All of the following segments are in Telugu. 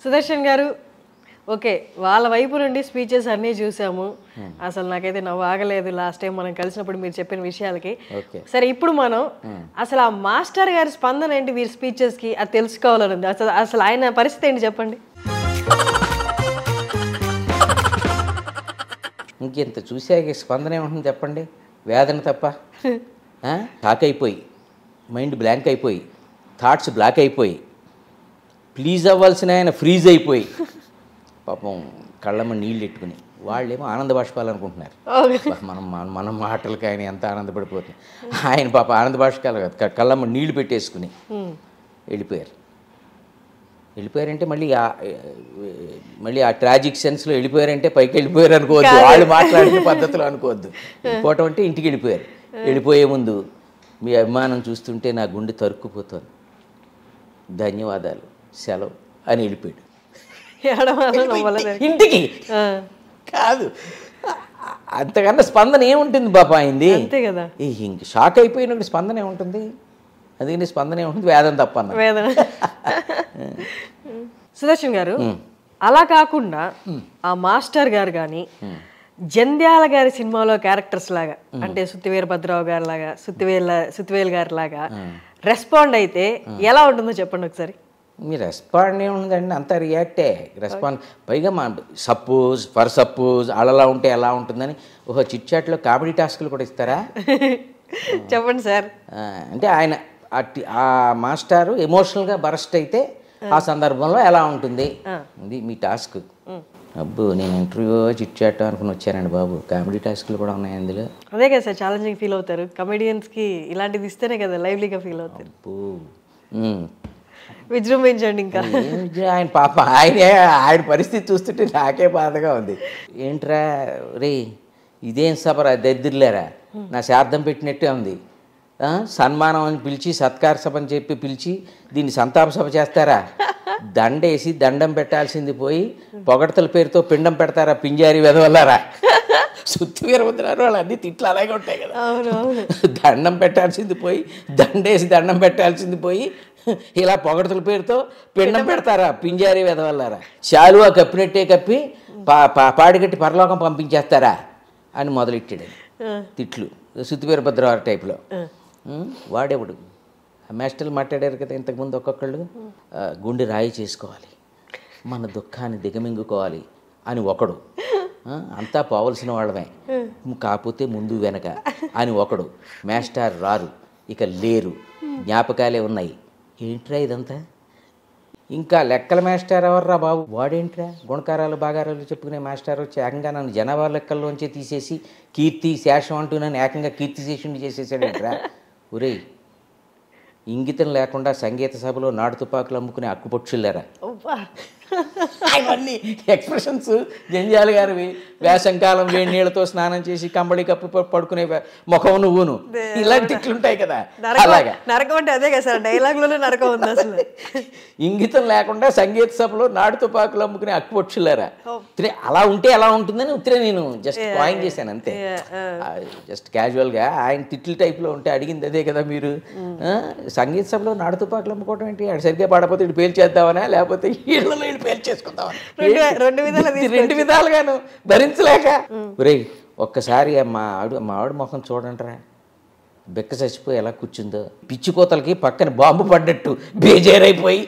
సుదర్శన్ గారు ఓకే వాళ్ళ వైపు నుండి స్పీచెస్ అన్నీ చూసాము అసలు నాకైతే నవ్వు ఆగలేదు లాస్ట్ టైం మనం కలిసినప్పుడు మీరు చెప్పిన విషయాలకి ఓకే సరే ఇప్పుడు మనం అసలు ఆ మాస్టర్ గారి స్పందన ఏంటి వీరి స్పీచెస్ కి అది తెలుసుకోవాలని ఉంది అసలు అసలు ఆయన పరిస్థితి ఏంటి చెప్పండి ఇంకెంత చూసాక స్పందన ఏముంటుంది చెప్పండి వేదన తప్ప ఆ? షాక్ అయిపోయి మైండ్ బ్లాంక్ అయిపోయి థాట్స్ బ్లాక్ అయిపోయి ప్లీజ్ అవ్వాల్సిన ఆయన ఫ్రీజ్ అయిపోయి పాపం కళ్ళమ్మ నీళ్ళు ఎట్టుకుని వాళ్ళేమో ఆనంద బాష్పాలు అనుకుంటున్నారు బా, మనం మన- మన మాటలకి ఆయన ఎంత ఆనందపడిపోతుంది ఆయన పాప ఆనంద బాష్పాలు కాదు క- కళ్ళమ్మ నీళ్లు పెట్టేసుకుని వెళ్ళిపోయారు వెళ్ళిపోయారంటే మళ్ళీ ఆ- మళ్ళీ ఆ ట్రాజిక్ సెన్స్లో వెళ్ళిపోయారంటే పైకి వెళ్ళిపోయారు అనుకోవద్దు వాళ్ళు మాట్లాడిన పద్ధతిలో అనుకోవద్దు వెళ్ళిపోవటం అంటే ఇంటికి వెళ్ళిపోయారు వెళ్ళిపోయే ముందు మీ అభిమానం చూస్తుంటే నా గుండె తరుక్కుపోతుంది ధన్యవాదాలు సెలవు అని వెళ్ళిపోయాడు ఏడవాలో నవ్వాలో ఇంటికి ఆ, కాదు అంతకన్నా స్పందన ఏముంటుంది బాపా అయింది అంతే కదా ఇంక షాక్ అయిపోయినప్పుడు స్పందన ఏముంటుంది అందుకని స్పందన ఏముంటుంది వేదం తప్ప అన్న వేదన సుదర్శన్ గారు అలా కాకుండా ఆ మాస్టర్ గారు కానీ జంధ్యాల గారి సినిమాలో క్యారెక్టర్స్ లాగా అంటే సుత్తివేలు భద్రరావు గారి లాగా సుత్తివేల సుత్తివేలు గారి లాగా రెస్పాండ్ అయితే ఎలా ఉంటుందో చెప్పండి ఒకసారి మీ రెస్పాండ్ ఏముందండి అంత రియాక్టే రెస్పాండ్ పైగా మా సపోజ్ ఫర్ సపోజ్ అలా ఉంటే ఎలా ఉంటుందని ఓహో చిట్ చాట్లో కామెడీ టాస్క్లు కూడా ఇస్తారా చెప్పండి సార్ ఆ, అంటే ఆయన ఆ టి- ఆ మాస్టారు ఎమోషనల్గా బరస్ట్ అయితే ఆ సందర్భంలో ఎలా ఉంటుంది ఇది మీ టాస్క్ అబ్బో నేను ఇంటర్వ్యూ చిట్ చాట్ అనుకుని వచ్చానండి బాబు కామెడీ టాస్క్లు కూడా ఉన్నాయి అందులో అదే కదా సార్ ఛాలెంజింగ్ ఫీల్ అవుతారు కమెడియన్స్ కి ఇలాంటిది ఇస్తేనే కదా లైవ్లీగా ఫీల్ అవుతారు అబ్బో ఉమ్. విజృంభించండి ఇంకా ఏమిటి ఆయన పాప ఆయన ఆయన పరిస్థితి చూస్తుంటే నాకే బాధగా ఉంది ఏంట్రా రే ఇదేం సభరా దరిద్రులేరా నా శార్థం పెట్టినట్టే ఉంది ఆ, సన్మానం అని పిలిచి సత్కార సభ అని చెప్పి పిలిచి దీన్ని సంతాప సభ చేస్తారా దండేసి దండం పెట్టాల్సింది పోయి పొగడతల పేరుతో పిండం పెడతారా పింజారి వెదవల్లారా సుత్తి వీరభద్రారు వాళ్ళు అన్ని తిట్లు అలాగే ఉంటాయి కదా అవునవును దండం పెట్టాల్సింది పోయి దండేసి దండం పెట్టాల్సింది పోయి ఇలా పొగడతల పేరుతో పిండం పెడతారా పింజారి వెదవల్లారా శాలువా కప్పినట్టే కప్పి పా పా- పాడిగట్టి పరలోకం పంపించేస్తారా అని మొదలెట్టాడు ఆయన. తిట్లు సుత్తి వీరభద్రవారి టైప్లో ఉం? వాడేవాడు ఆ మాస్టర్లు మాట్లాడారు కదా ఇంతకుముందు ఒక్కొక్కళ్ళు ఆ, గుండె రాయి చేసుకోవాలి మన దుఃఖాన్ని దిగమింగుకోవాలి అని ఒకడు ఆ, అంతా పోవలసిన వాళ్ళమే కాకపోతే ముందు వెనక అని ఒకడు మాస్టర్ రారు ఇక లేరు జ్ఞాపకాలే ఉన్నాయి ఏంట్రా ఇదంతా ఇంకా లెక్కల మాస్టర్ ఎవర్రా బాబు వాడేంట్రా గుణకారాలు బాగారాలు చెప్పుకునే మాస్టర్ వచ్చి ఏకంగా నన్ను జనాభా లెక్కల్లోంచి తీసేసి కీర్తి శేషం అంటూ నన్ను ఏకంగా కీర్తి శేషుని చేసేసాడేంట్రా ఒరేయ్ ఇంగితం లేకుండా సంగీత సభలో నాటు తుపాకులు అమ్ముకునే అక్కుపక్షులారా అబ్బా. అవన్నీ ఎక్స్ప్రెషన్స్ జంజాల గారివి వేసంకాలం వేడి నీళ్ళతో స్నానం చేసి కంబళి కప్పు ప- పడుకునే వే- ముఖం నువ్వును ఇలాంటి తిట్లుంటాయి కదా నరకం అలాగా నరకం అంటే అదే కదా సార్ డైలాగ్ లోనే నరకం ఉంది అసలు ఇంగితం లేకుండా సంగీత సభలో నాటు తుపాకులు అమ్ముకునే అక్కుపక్షులారా ఉత్తిరే అలా ఉంటే ఎలా ఉంటుందని ఉత్తరే నేను జస్ట్ పాయింట్ చేశాను అంతే జస్ట్ క్యాజువల్గా ఆయన తిట్లు టైప్లో ఉంటే అడిగింది అదే కదా మీరు ఆ, సంగీత సభలో నాటు తుపాకులు అమ్ముకోవడం ఏంటి ఆడు సరిగ్గా పాడపోతే ఇటు పేల్చేద్దామనా లేకపోతే ఇళ్ళలో ఇటు పేల్చేసుకుందామనా రెండు రెండు విధాలు ఇది రెండు విధాలుగాను భరించలేక ఒరేయ్ ఒక్కసారి మా ఆవిడ మా ఆవిడ ముఖం చూడండిరా బెక్క చచ్చిపోయి ఎలా కూర్చుందో పిచ్చి కోతలకి పక్కన బాంబు పడ్డట్టు బేజారైపోయి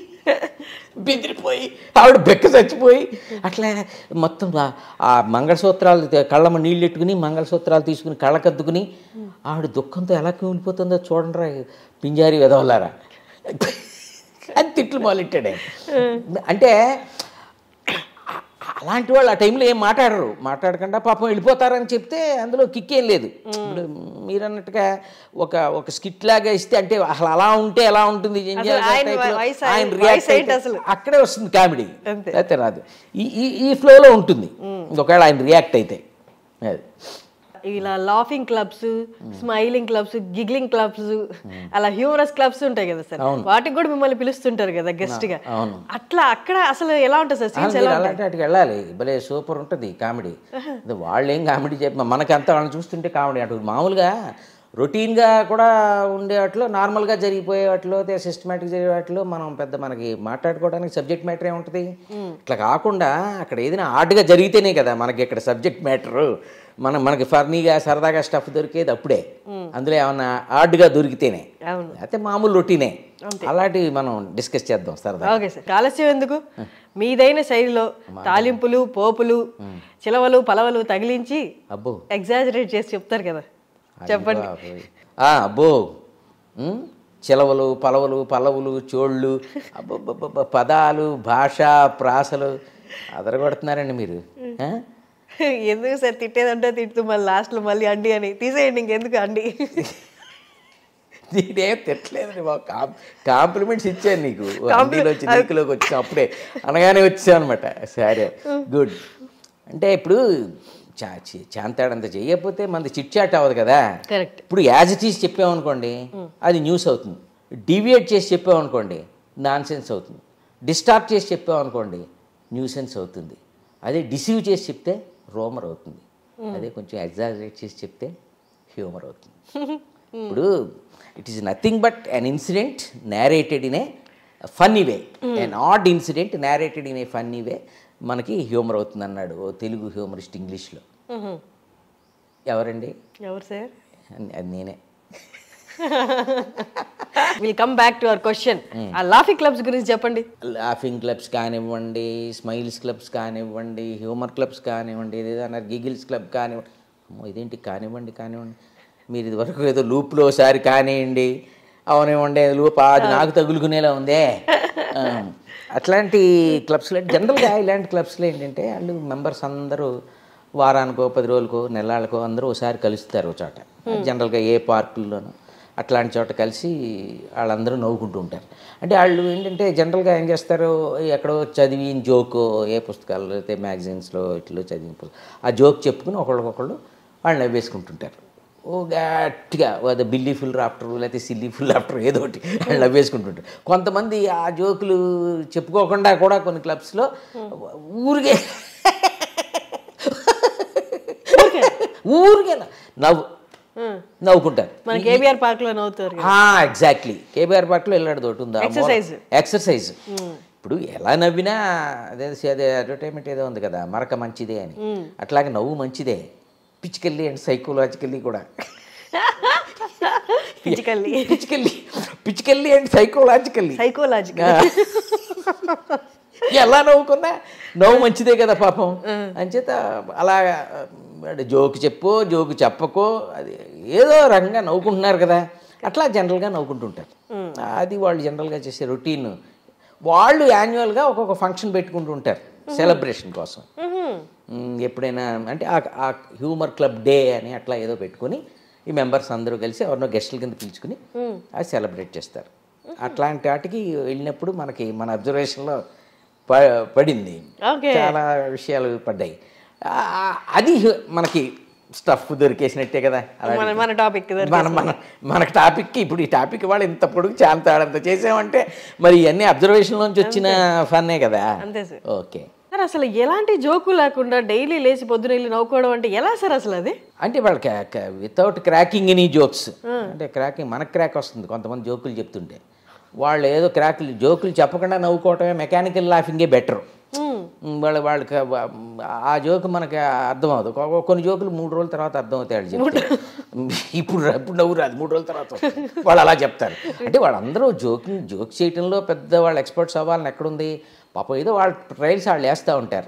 బెదిరిపోయి ఆవిడ బెక్క చచ్చిపోయి అట్లా మొత్తం ఆ- ఆ మంగళసూత్రాలు తే- కళ్ళమ్మ నీళ్ళు ఎట్టుకుని మంగళసూత్రాలు తీసుకుని కళ్ళకద్దుకుని ఆవిడ దుఃఖంతో ఎలా కుమిలిపోతుందో చూడండిరా పింజారి వెదవలారా అని తిట్లు మొదలెట్టాడు ఆయన. అంటే అలాంటి వాళ్ళు ఆ టైంలో ఏం మాట్లాడరు మాట్లాడకుండా పాపం వెళ్ళిపోతారని చెప్తే అందులో కిక్ ఏం లేదు ఇప్పుడు మీరు అన్నట్టుగా ఒక ఒక స్కిట్ లాగా ఇస్తే అంటే అసలు అలా ఉంటే ఎలా ఉంటుంది జంజాల గారి ఆయన type లో వయసు- ఆయన ఆయన react వయసు ఏంటి అయితే అసలు? అక్కడే వస్తుంది కామెడీ అంతే. అయితే రాదు ఈ ఈ ఈ ఫ్లోలో ఉంటుంది ఒకవేళ ఆయన రియాక్ట్ అయితే అది ఇలా laughing clubs smiling clubs giggling clubs అలా హ్యూమరస్ క్లబ్స్ ఉంటాయి కదా సార్ వాటికి కూడా మిమ్మల్ని పిలుస్తుంటారు కదా గెస్ట్ గా అవును. అట్లా అక్కడ అసలు ఎలా ఉంటుంది సార్ సీన్స్ మీరు ఎలా అలాంటి వాటికి వెళ్ళాలి భలే సూపర్ ఉంటుంది కామెడీ వాళ్ళు ఏం కామెడీ చెప్పి మనకంతా వాళ్ళని చూస్తుంటే కామెడీ అంటారు మామూలుగా రొటీన్గా కూడా ఉండే వాటిలో నార్మల్గా జరిగిపోయే వాటిలో సిస్టమేటిక్ జరిగే వాటిలో మనం పెద్ద మనకి మాట్లాడుకోవడానికి సబ్జెక్ట్ మ్యాటర్ ఏముంటుంది ఇట్లా కాకుండా అక్కడ ఏదైనా ఆర్ట్గా జరిగితేనే కదా మనకి ఇక్కడ సబ్జెక్ట్ మ్యాటరు మనం మనకి ఫర్నీగా సరదాగా స్టఫ్ దొరికేది అప్పుడే అందులో ఏమన్నా ఆర్ట్గా దొరికితేనే అవును అయితే మామూలు రొటీనే అలాంటివి మనం డిస్కస్ చేద్దాం సరదా ఓకే సార్ ఆలస్యం ఎందుకు మీదైన శైలిలో తాలింపులు పోపులు చిలవలు పలవలు తగిలించి అబ్బో ఎగ్జాజరేట్ చేసి చెప్తారు కదా చెప్పండి బాబోయ్. ఆ, అబ్బో ఉమ్, చిలవలు పలవలు పల్లవులు చోళ్ళు అబ్బబ్బబ్బబ్బ, పదాలు భాష ప్రాసలు అదరగొడుతున్నారండి మీరు ఆ? ఎందుకు సార్ తిట్టేదంటే తిడుతూ మళ్ళీ లాస్ట్లో మళ్ళీ అండి అని తీసేయండి ఇంకెందుకు అండి నేనేం తిట్టలేదండి బాబు కాం కాంప్లిమెంట్స్ ఇచ్చాను నీకు అండీలో వచ్చి నీకులోకి వచ్చి అప్పుడే అనగానే వచ్చాను అనమాట సరే గుడ్ అంటే ఇప్పుడు చా చి- చాంతాడంత చేయకపోతే మనది చిట్ చాట్ అవ్వదు కదా కరెక్ట్ ఇప్పుడు యాజ్ ఇట్ ఈస్ చెప్పామనుకోండి అది న్యూస్ అవుతుంది డివియేట్ చేసి చెప్పామనుకోండి నాన్ సెన్స్ అవుతుంది డిస్టార్ట్ చేసి చెప్పామనుకోండి న్యూసెన్స్ అవుతుంది అదే డిసీవ్ చేసి చెప్తే రోమర్ అవుతుంది అదే కొంచెం ఎగ్జాజరేట్ చేసి చెప్తే హ్యూమర్ అవుతుంది ఇప్పుడు it is nothing but an incident narrated in a funny way an odd incident narrated in a funny way మనకి హ్యూమర్ అవుతుంది అన్నాడు ఓ తెలుగు హ్యూమరిస్ట్ ఇంగ్లీష్లో ఎవరండి ఎవరు సార్ అది అది నేనే will come back to our question ఆ లాఫీ క్లబ్స్ గురించి చెప్పండి లాఫింగ్ క్లబ్స్ కానివ్వండి స్మైల్స్ క్లబ్స్ కానివ్వండి హ్యూమర్ క్లబ్స్ కానివ్వండి ఏదేదో అన్నారు గిగిల్స్ క్లబ్ కానివ్వండి అమ్మో ఇదేంటి కానివ్వండి కానివ్వండి మీరు ఇదివరకు ఏదో లూప్లో ఒకసారి కానివ్వండి అవనివ్వండి లూప్ అది నాకు తగులుకునేలా ఉందే ఆ, అట్లాంటి క్లబ్స్లో జనరల్గా ఇలాంటి క్లబ్స్లో ఏంటంటే వాళ్ళు మెంబర్స్ అందరూ వారానికో పది రోజులకో నెలలకో అందరూ ఒకసారి కలుస్తారు ఒక చోట జనరల్గా ఏ పార్కుల్లోనూ అట్లాంటి చోట కలిసి వాళ్ళందరూ నవ్వుకుంటూ ఉంటారు అంటే వాళ్ళు ఏంటంటే జనరల్గా ఏం చేస్తారు ఎక్కడో చదివిన జోకో ఏ పుస్తకాలు అయితే మ్యాగజైన్స్లో ఇట్లో చదివిన పుస్తకం ఆ జోక్ చెప్పుకుని ఒకళ్ళకొకళ్ళు వాళ్ళు నవ్వేసుకుంటుంటారు ఓ గట్టిగా అది బిల్లీ ఫుల్ రాఫ్టర్ లేకపోతే సిల్లీ ఫుల్ రాఫ్టర్ ఏదో ఒకటి వాళ్ళు నవ్వేసుకుంటుంటారు కొంతమంది ఆ జోకులు చెప్పుకోకుండా కూడా కొన్ని క్లబ్స్లో ఊరికే ఊరికే నవ్వు నవ్వుకుంటారు మన కేబీఆర్ పార్క్ లో నవ్వుతారు ఎగ్జాక్ట్లీ కేబీఆర్ పార్క్లో వెళ్ళాడు తోటి ఉందా Exercise. ఎక్సర్సైజ్ ఇప్పుడు ఎలా నవ్వినా అదే అదే అడ్వర్టైజ్మెంట్ ఏదో ఉంది కదా మరక మంచిదే అని అట్లాగే నవ్వు మంచిదే పిచ్చికెళ్ళి అండ్ సైకోలాజికల్లీ కూడా ఫిజికల్లీ పిచ్చికెళ్ళి పిచ్చికెళ్ళి అండ్ సైకోలాజికల్లీ సైకోలాజికల్ ఎలా నవ్వుకున్నా నవ్వు మంచిదే కదా పాపం అంచేత అలా అంటే జోకు చెప్పో జోకు చెప్పకో అది ఏదో రకంగా నవ్వుకుంటున్నారు కదా అట్లా జనరల్గా నవ్వుకుంటుంటారు అది వాళ్ళు జనరల్గా చేసే రొటీన్ వాళ్ళు యాన్యువల్గా ఒక్కొక్క ఫంక్షన్ పెట్టుకుంటూ ఉంటారు సెలబ్రేషన్ కోసం మ్, ఎప్పుడైనా అంటే ఆ- ఆ హ్యూమర్ క్లబ్ డే అని అట్లా ఏదో పెట్టుకొని ఈ మెంబర్స్ అందరూ కలిసి ఎవరినో గెస్టుల కింద పిలుచుకుని అది సెలబ్రేట్ చేస్తారు అట్లాంటి వాటికి వెళ్ళినప్పుడు మనకి మన అబ్జర్వేషన్లో ప పడింది ఓకే చాలా విషయాలు పడ్డాయి ఆ- ఆ- అది హు- మనకి స్టఫ్ దొరికేసినట్టే కదా అలా మన మన టాపిక్ మన మన మనకు టాపిక్కి ఇప్పుడు ఈ టాపిక్ వాళ్ళు ఇంత పొడుగు చాంతాడంత చేసామంటే మరి ఇవన్నీ అబ్జర్వేషన్లోంచి వచ్చిన ఫన్నే కదా అంతే సార్ ఓకే సార్ అసలు ఎలాంటి జోకు లేకుండా డైలీ లేచి పొద్దున వెళ్ళి నవ్వుకోవడం అంటే ఎలా సార్ అసలు అది అంటే వాళ్ళకి వితౌట్ క్రాకింగ్ ఎనీ జోక్స్ అంటే క్రాకింగ్ మనకు క్రాక్ వస్తుంది కొంతమంది జోకులు చెప్తుంటే వాళ్ళు ఏదో క్రాకులు జోకులు చెప్పకుండా నవ్వుకోవటమే మెకానికల్ లాఫింగే బెటర్ వాళ్ళ వాళ్ళకి ఆ- ఆ జోక్ మనకి అర్థం అవ్వదు కొ- కొన్ని జోకులు మూడు రోజుల తర్వాత అర్థం అవుతాయి వాళ్ళు చెప్తే ఇప్పుడు రా- ఇప్పుడు నవ్వు రాదు మూడు రోజుల తర్వాత వస్తుంది. వాళ్ళు అలా చెప్తారు అంటే వాళ్ళందరూ జోకింగ్ జోక్ చేయటంలో పెద్ద వాళ్ళు ఎక్స్పర్ట్స్ అవ్వాలని ఎక్కడుంది పాపం ఏదో వాళ్ళ ట్రయల్స్ వాళ్ళు వేస్తూ ఉంటారు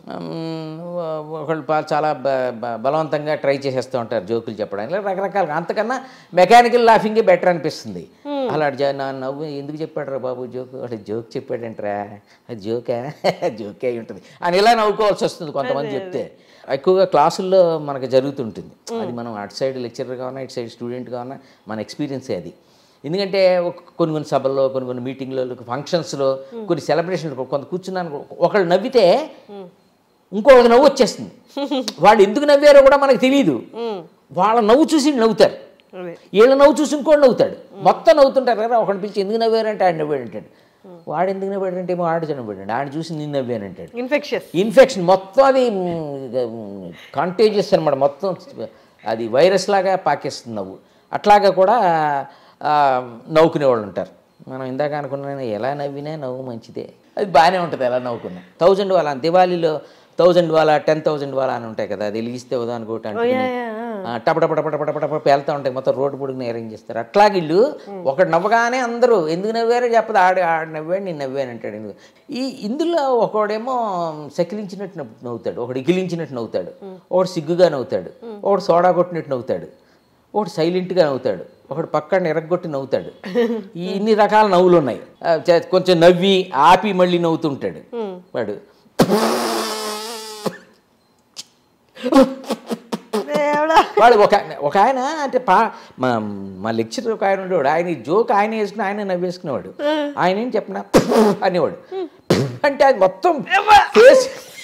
ఉమ్, ఒకళ్ళు పా- చాలా బ- బ- బలవంతంగా ట్రై చేసేస్తూ ఉంటారు జోకులు చెప్పడానికి ఇలా రకరకాలుగా అంతకన్నా మెకానికల్ లాఫింగే బెటర్ అనిపిస్తుంది అలాంటి జ- నా నవ్వు ఎందుకు చెప్పాడు రా బాబు జోక్ అంటే జోక్ చెప్పాడంటరా అది జోకా జోకే అయి ఉంటుంది అని ఇలా నవ్వుకోవాల్సి వస్తుంది కొంతమంది చెప్తే ఎక్కువగా క్లాసుల్లో మనకు జరుగుతుంటుంది అది మనం అటు సైడ్ లెక్చరర్గా ఉన్నా ఇటు సైడ్ స్టూడెంట్గా ఉన్నా మన ఎక్స్పీరియన్సే అది ఎందుకంటే ఒక- కొన్ని కొన్ని సభల్లో కొన్ని కొన్ని మీటింగ్లో ఫంక్షన్స్లో కొన్ని సెలబ్రేషన్లు కొంత కూర్చున్నాను ఒకళ్ళు నవ్వితే ఇంకొకరికి నవ్వు వచ్చేస్తుంది వాళ్ళు ఎందుకు నవ్వారో కూడా మనకు తెలియదు వాళ్ళ నవ్వు చూసి నవ్వుతారు అదే వీళ్ళ నవ్వు చూసి ఇంకోటి నవ్వుతాడు మొత్తం నవ్వుతుంటారు కదా ఒకటి పిలిచి ఎందుకు నవ్వారంటే ఆయన నవ్వాడు అంటాడు వాడు ఎందుకు నవ్వాడంటే ఏమో ఆడు నవ్వాడు ఆయన చూసి నేను నవ్వానంటాడు ఇన్ఫెక్షస్ ఇన్ఫెక్షన్ మొత్తం అది కాంటేజియస్ అనమాట మొత్తం అది వైరస్ లాగా పాకేస్తుంది నవ్వు అట్లాగా కూడా ఆ, నవ్వుకునే వాళ్ళు ఉంటారు మనం ఇందాక అనుకున్నాను ఎలా నవ్వినా నవ్వు మంచిదే అది బాగానే ఉంటుంది ఎలా నవ్వుకున్నా థౌజండ్ వాళ్ళ దివాళీలో థౌజండ్ వాళ్ళ టెన్ థౌజండ్ వాళ్ళ అని ఉంటాయి కదా అది వెలిగిస్తే ఉదాహరణకోటి అంటే టపటపటపటపటపట పేలుతూ ఉంటాయి మొత్తం రోడ్డు పొడుగుని అరేంజ్ చేస్తారు అట్లా వీళ్ళు ఒకటి నవ్వగానే అందరూ ఎందుకు నవ్వారో చెప్పదు ఆడు ఆడు నవ్వాడు నేను నవ్వాను అంటాడు ఎందుకు ఈ ఇందులో ఒకడేమో సకిలించినట్టు నవ్వు- నవ్వుతాడు ఒకడు ఇకిలించినట్టు నవ్వుతాడు ఒకడు సిగ్గుగా నవ్వుతాడు ఒకడు సోడా కొట్టినట్టు నవ్వుతాడు ఒకడు సైలెంట్గా నవ్వుతాడు ఒకడు పక్కన ఎరగొట్టి నవ్వుతాడు ఈ ఇన్ని రకాల నవ్వులు ఉన్నాయి ఆ, చే- కొంచెం నవ్వి ఆపి మళ్ళీ నవ్వుతుంటాడు వాడు దేవుడా వాడు ఒక ఒక ఆయన అంటే పా మా మా లెక్చరర్ ఒక ఆయన ఉండేవాడు ఆయన ఈ జోక్ ఆయన వేసుకుని ఆయన నవ్వేసుకునేవాడు ఆయన ఏం చెప్పిన అనేవాడు అంటే అది మొత్తం ఫేస్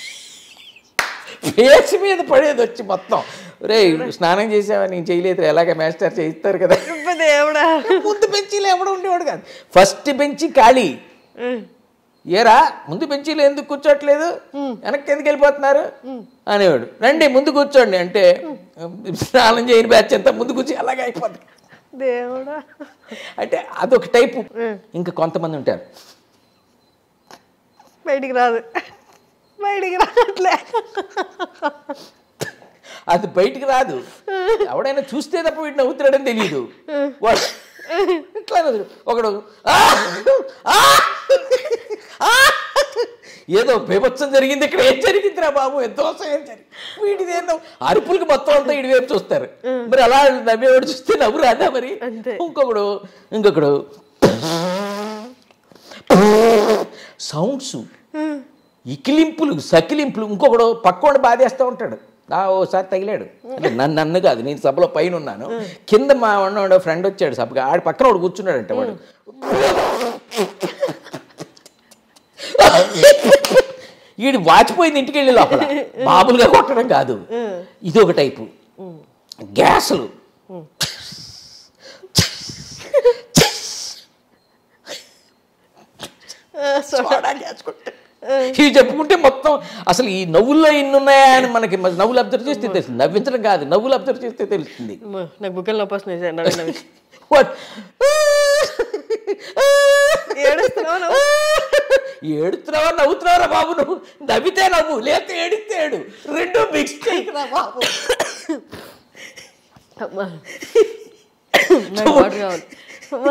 ఫేస్ మీద పడేది వచ్చి మొత్తం రే స్నానం చేసావా నేను చేయలేదు ఎలాగ మాస్టర్ చేయిస్తారు కదా అబ్బ దేవుడా ముందు బెంచీలో ఎవడు ఉండేవాడు కాదు ఫస్ట్ బెంచి ఖాళీ ఏరా ముందు బెంచీలో ఎందుకు కూర్చోట్లేదు వెనక్కి ఎందుకు వెళ్ళిపోతున్నారు అనేవాడు రండి ముందు కూర్చోండి అంటే స్నానం చేయని బ్యాచ్ అంతా ముందు కూర్చో అలాగే అయిపోతుంది దేవుడా అంటే అదొక టైపు ఇంకా కొంతమంది ఉంటారు బయటికి రాదు బయటికి రావట్లే అది బయటికి రాదు ఎవడైనా చూస్తే తప్ప వీటిని నవ్వుతున్నాడని తెలియదు వాడు ఇట్లా నవ్వుతాడు. ఒకడు "ఆ! ఆ! ఆ!" ఏదో బీభత్సం జరిగింది ఇక్కడ ఏం జరిగిందిరా బాబు ఎంత దోషం ఏం జరిగింది వీటిదేందో అరుపులకి మొత్తం అంతా ఇడి వైపు చూస్తారు మరి అలా నవ్వేవాడు చూస్తే నవ్వు రాదా మరి అంతే. ఇంకొకడు ఇంకొకడు సౌండ్స్ ఇకిలింపులు సకిలింపులు ఇంకొకడు పక్కోడు బాధేస్తూ ఉంటాడు ఆ ఓసారి తగిలాడు అంటే నన్ను నన్ను కాదు నేను సభలో పైన ఉన్నాను కింద మా ఉన్న ఫ్రెండ్ వచ్చాడు సభకి ఆడి పక్కన వాడు కూర్చున్నాడంట వాడు ఈడు వాచిపోయింది ఇంటికి వెళ్ళి లోపల మామూలుగా కొట్టడం కాదు ఇది ఒక టైపు గ్యాసులు సోడా గ్యాస్ కొట్టాడు. ఇవి చెప్పుకుంటే మొత్తం అసలు ఈ నవ్వుల్లో ఇన్ని ఉన్నాయా అని మనకి మరి నవ్వులు అబ్జర్వ్ చేస్తే తెలుస్తుంది నవ్వించడం కాదు నవ్వులు అబ్జర్వ్ చేస్తే తెలుస్తుంది అమ్మా, నాకు బుక్కలు నొప్పి వస్తున్నాయి సార్ నవ్వి నవ్వి What? ఏడుస్తున్నావా నువ్వు? ఏడుతున్నావా నవ్వుతున్నావా బాబు నువ్వు నవ్వితే నవ్వు లేకపోతే ఏడిస్తే ఏడు రెండు మిక్స్ చేయకురా బాబు అమ్మా నాకు వాటర్ కావాలి అమ్మా.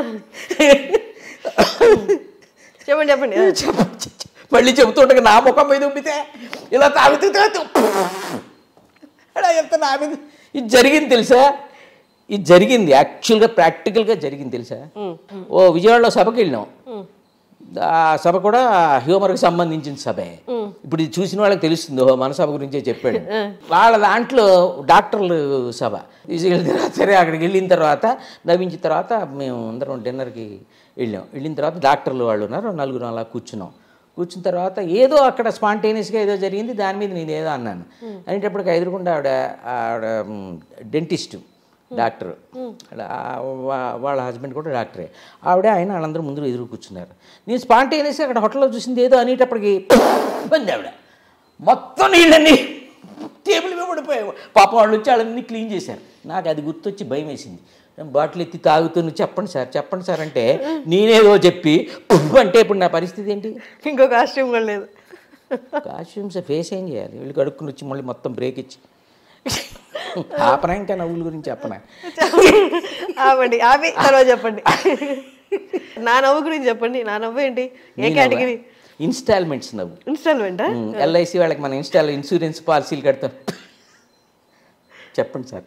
చెప్పండి చెప్పండి ఆ, చెప్ప- చెప్ప- మళ్ళీ చెబుతుండగా నా ముఖం మీద ఉబ్బితే ఇలా తాగుతూ తాగుతూ అలా ఎంత నా మీద ఇది జరిగింది తెలుసా ఇది జరిగింది యాక్చువల్గా ప్రాక్టికల్గా జరిగింది తెలుసా ఓ విజయవాడలో సభకి వెళ్ళినాం ఆ సభ కూడా హ్యూమర్కి సంబంధించిన సభే ఇప్పుడు ఇది చూసిన వాళ్ళకి తెలుస్తుంది ఓ మన సభ గురించే చెప్పాడు వాళ్ళ దాంట్లో డాక్టర్లు సభ తీసుకెళ్ళిన తర్వాత సరే అక్కడికి వెళ్ళిన తర్వాత నవ్వించిన తర్వాత మేము అందరం డిన్నర్కి వెళ్ళాం వెళ్ళిన తర్వాత డాక్టర్లు వాళ్ళు ఉన్నారు నలుగురు అలా కూర్చున్నాం కూర్చున్న తర్వాత ఏదో అక్కడ స్పాంటేనియస్గా ఏదో జరిగింది దాని మీద నేను ఏదో అన్నాను అనేటప్పటికి ఎదురుకుండా ఆవిడ ఆవిడ డెంటిస్టు డాక్టర్ వాళ్ళ హస్బెండ్ కూడా డాక్టరే ఆవిడ ఆయన వాళ్ళందరూ ముందు ఎదురు కూర్చున్నారు నేను స్పాంటేనియస్గా అక్కడ హోటల్లో చూసింది ఏదో అనేటప్పటికి ఉంది ఆవిడ మొత్తం నీళ్ళన్నీ టేబుల్ మీద పడిపోయావు పాపం వాళ్ళు వచ్చి వాళ్ళని క్లీన్ చేశారు నాకు అది గుర్తొచ్చి భయం వేసింది నేను బాటిల్ ఎత్తి తాగుతున్న చెప్పండి సార్ చెప్పండి సార్ అంటే నేనేదో చెప్పి పువ్వు అంటే ఇప్పుడు నా పరిస్థితి ఏంటి ఇంకో కాస్ట్యూమ్ కూడా లేదు కాస్ట్యూమ్స్ ఫేస్ ఏం చేయాలి వీళ్ళు కడుక్కుని వచ్చి మళ్ళీ మొత్తం బ్రేక్ ఇచ్చి ఆపనా ఇంకా నవ్వుల గురించి చెప్పనా ఆపండి ఆపి తర్వాత చెప్పండి నా నవ్వు గురించి చెప్పండి నా నవ్వు ఏంటి ఏ కేటగిరీ ఇన్స్టాల్మెంట్స్ నవ్వు ఇన్స్టాల్మెంటా ఎల్ఐసి వాళ్ళకి మన ఇన్స్టాల్ ఇన్సూరెన్స్ పాలసీలు కడతాం చెప్పండి సార్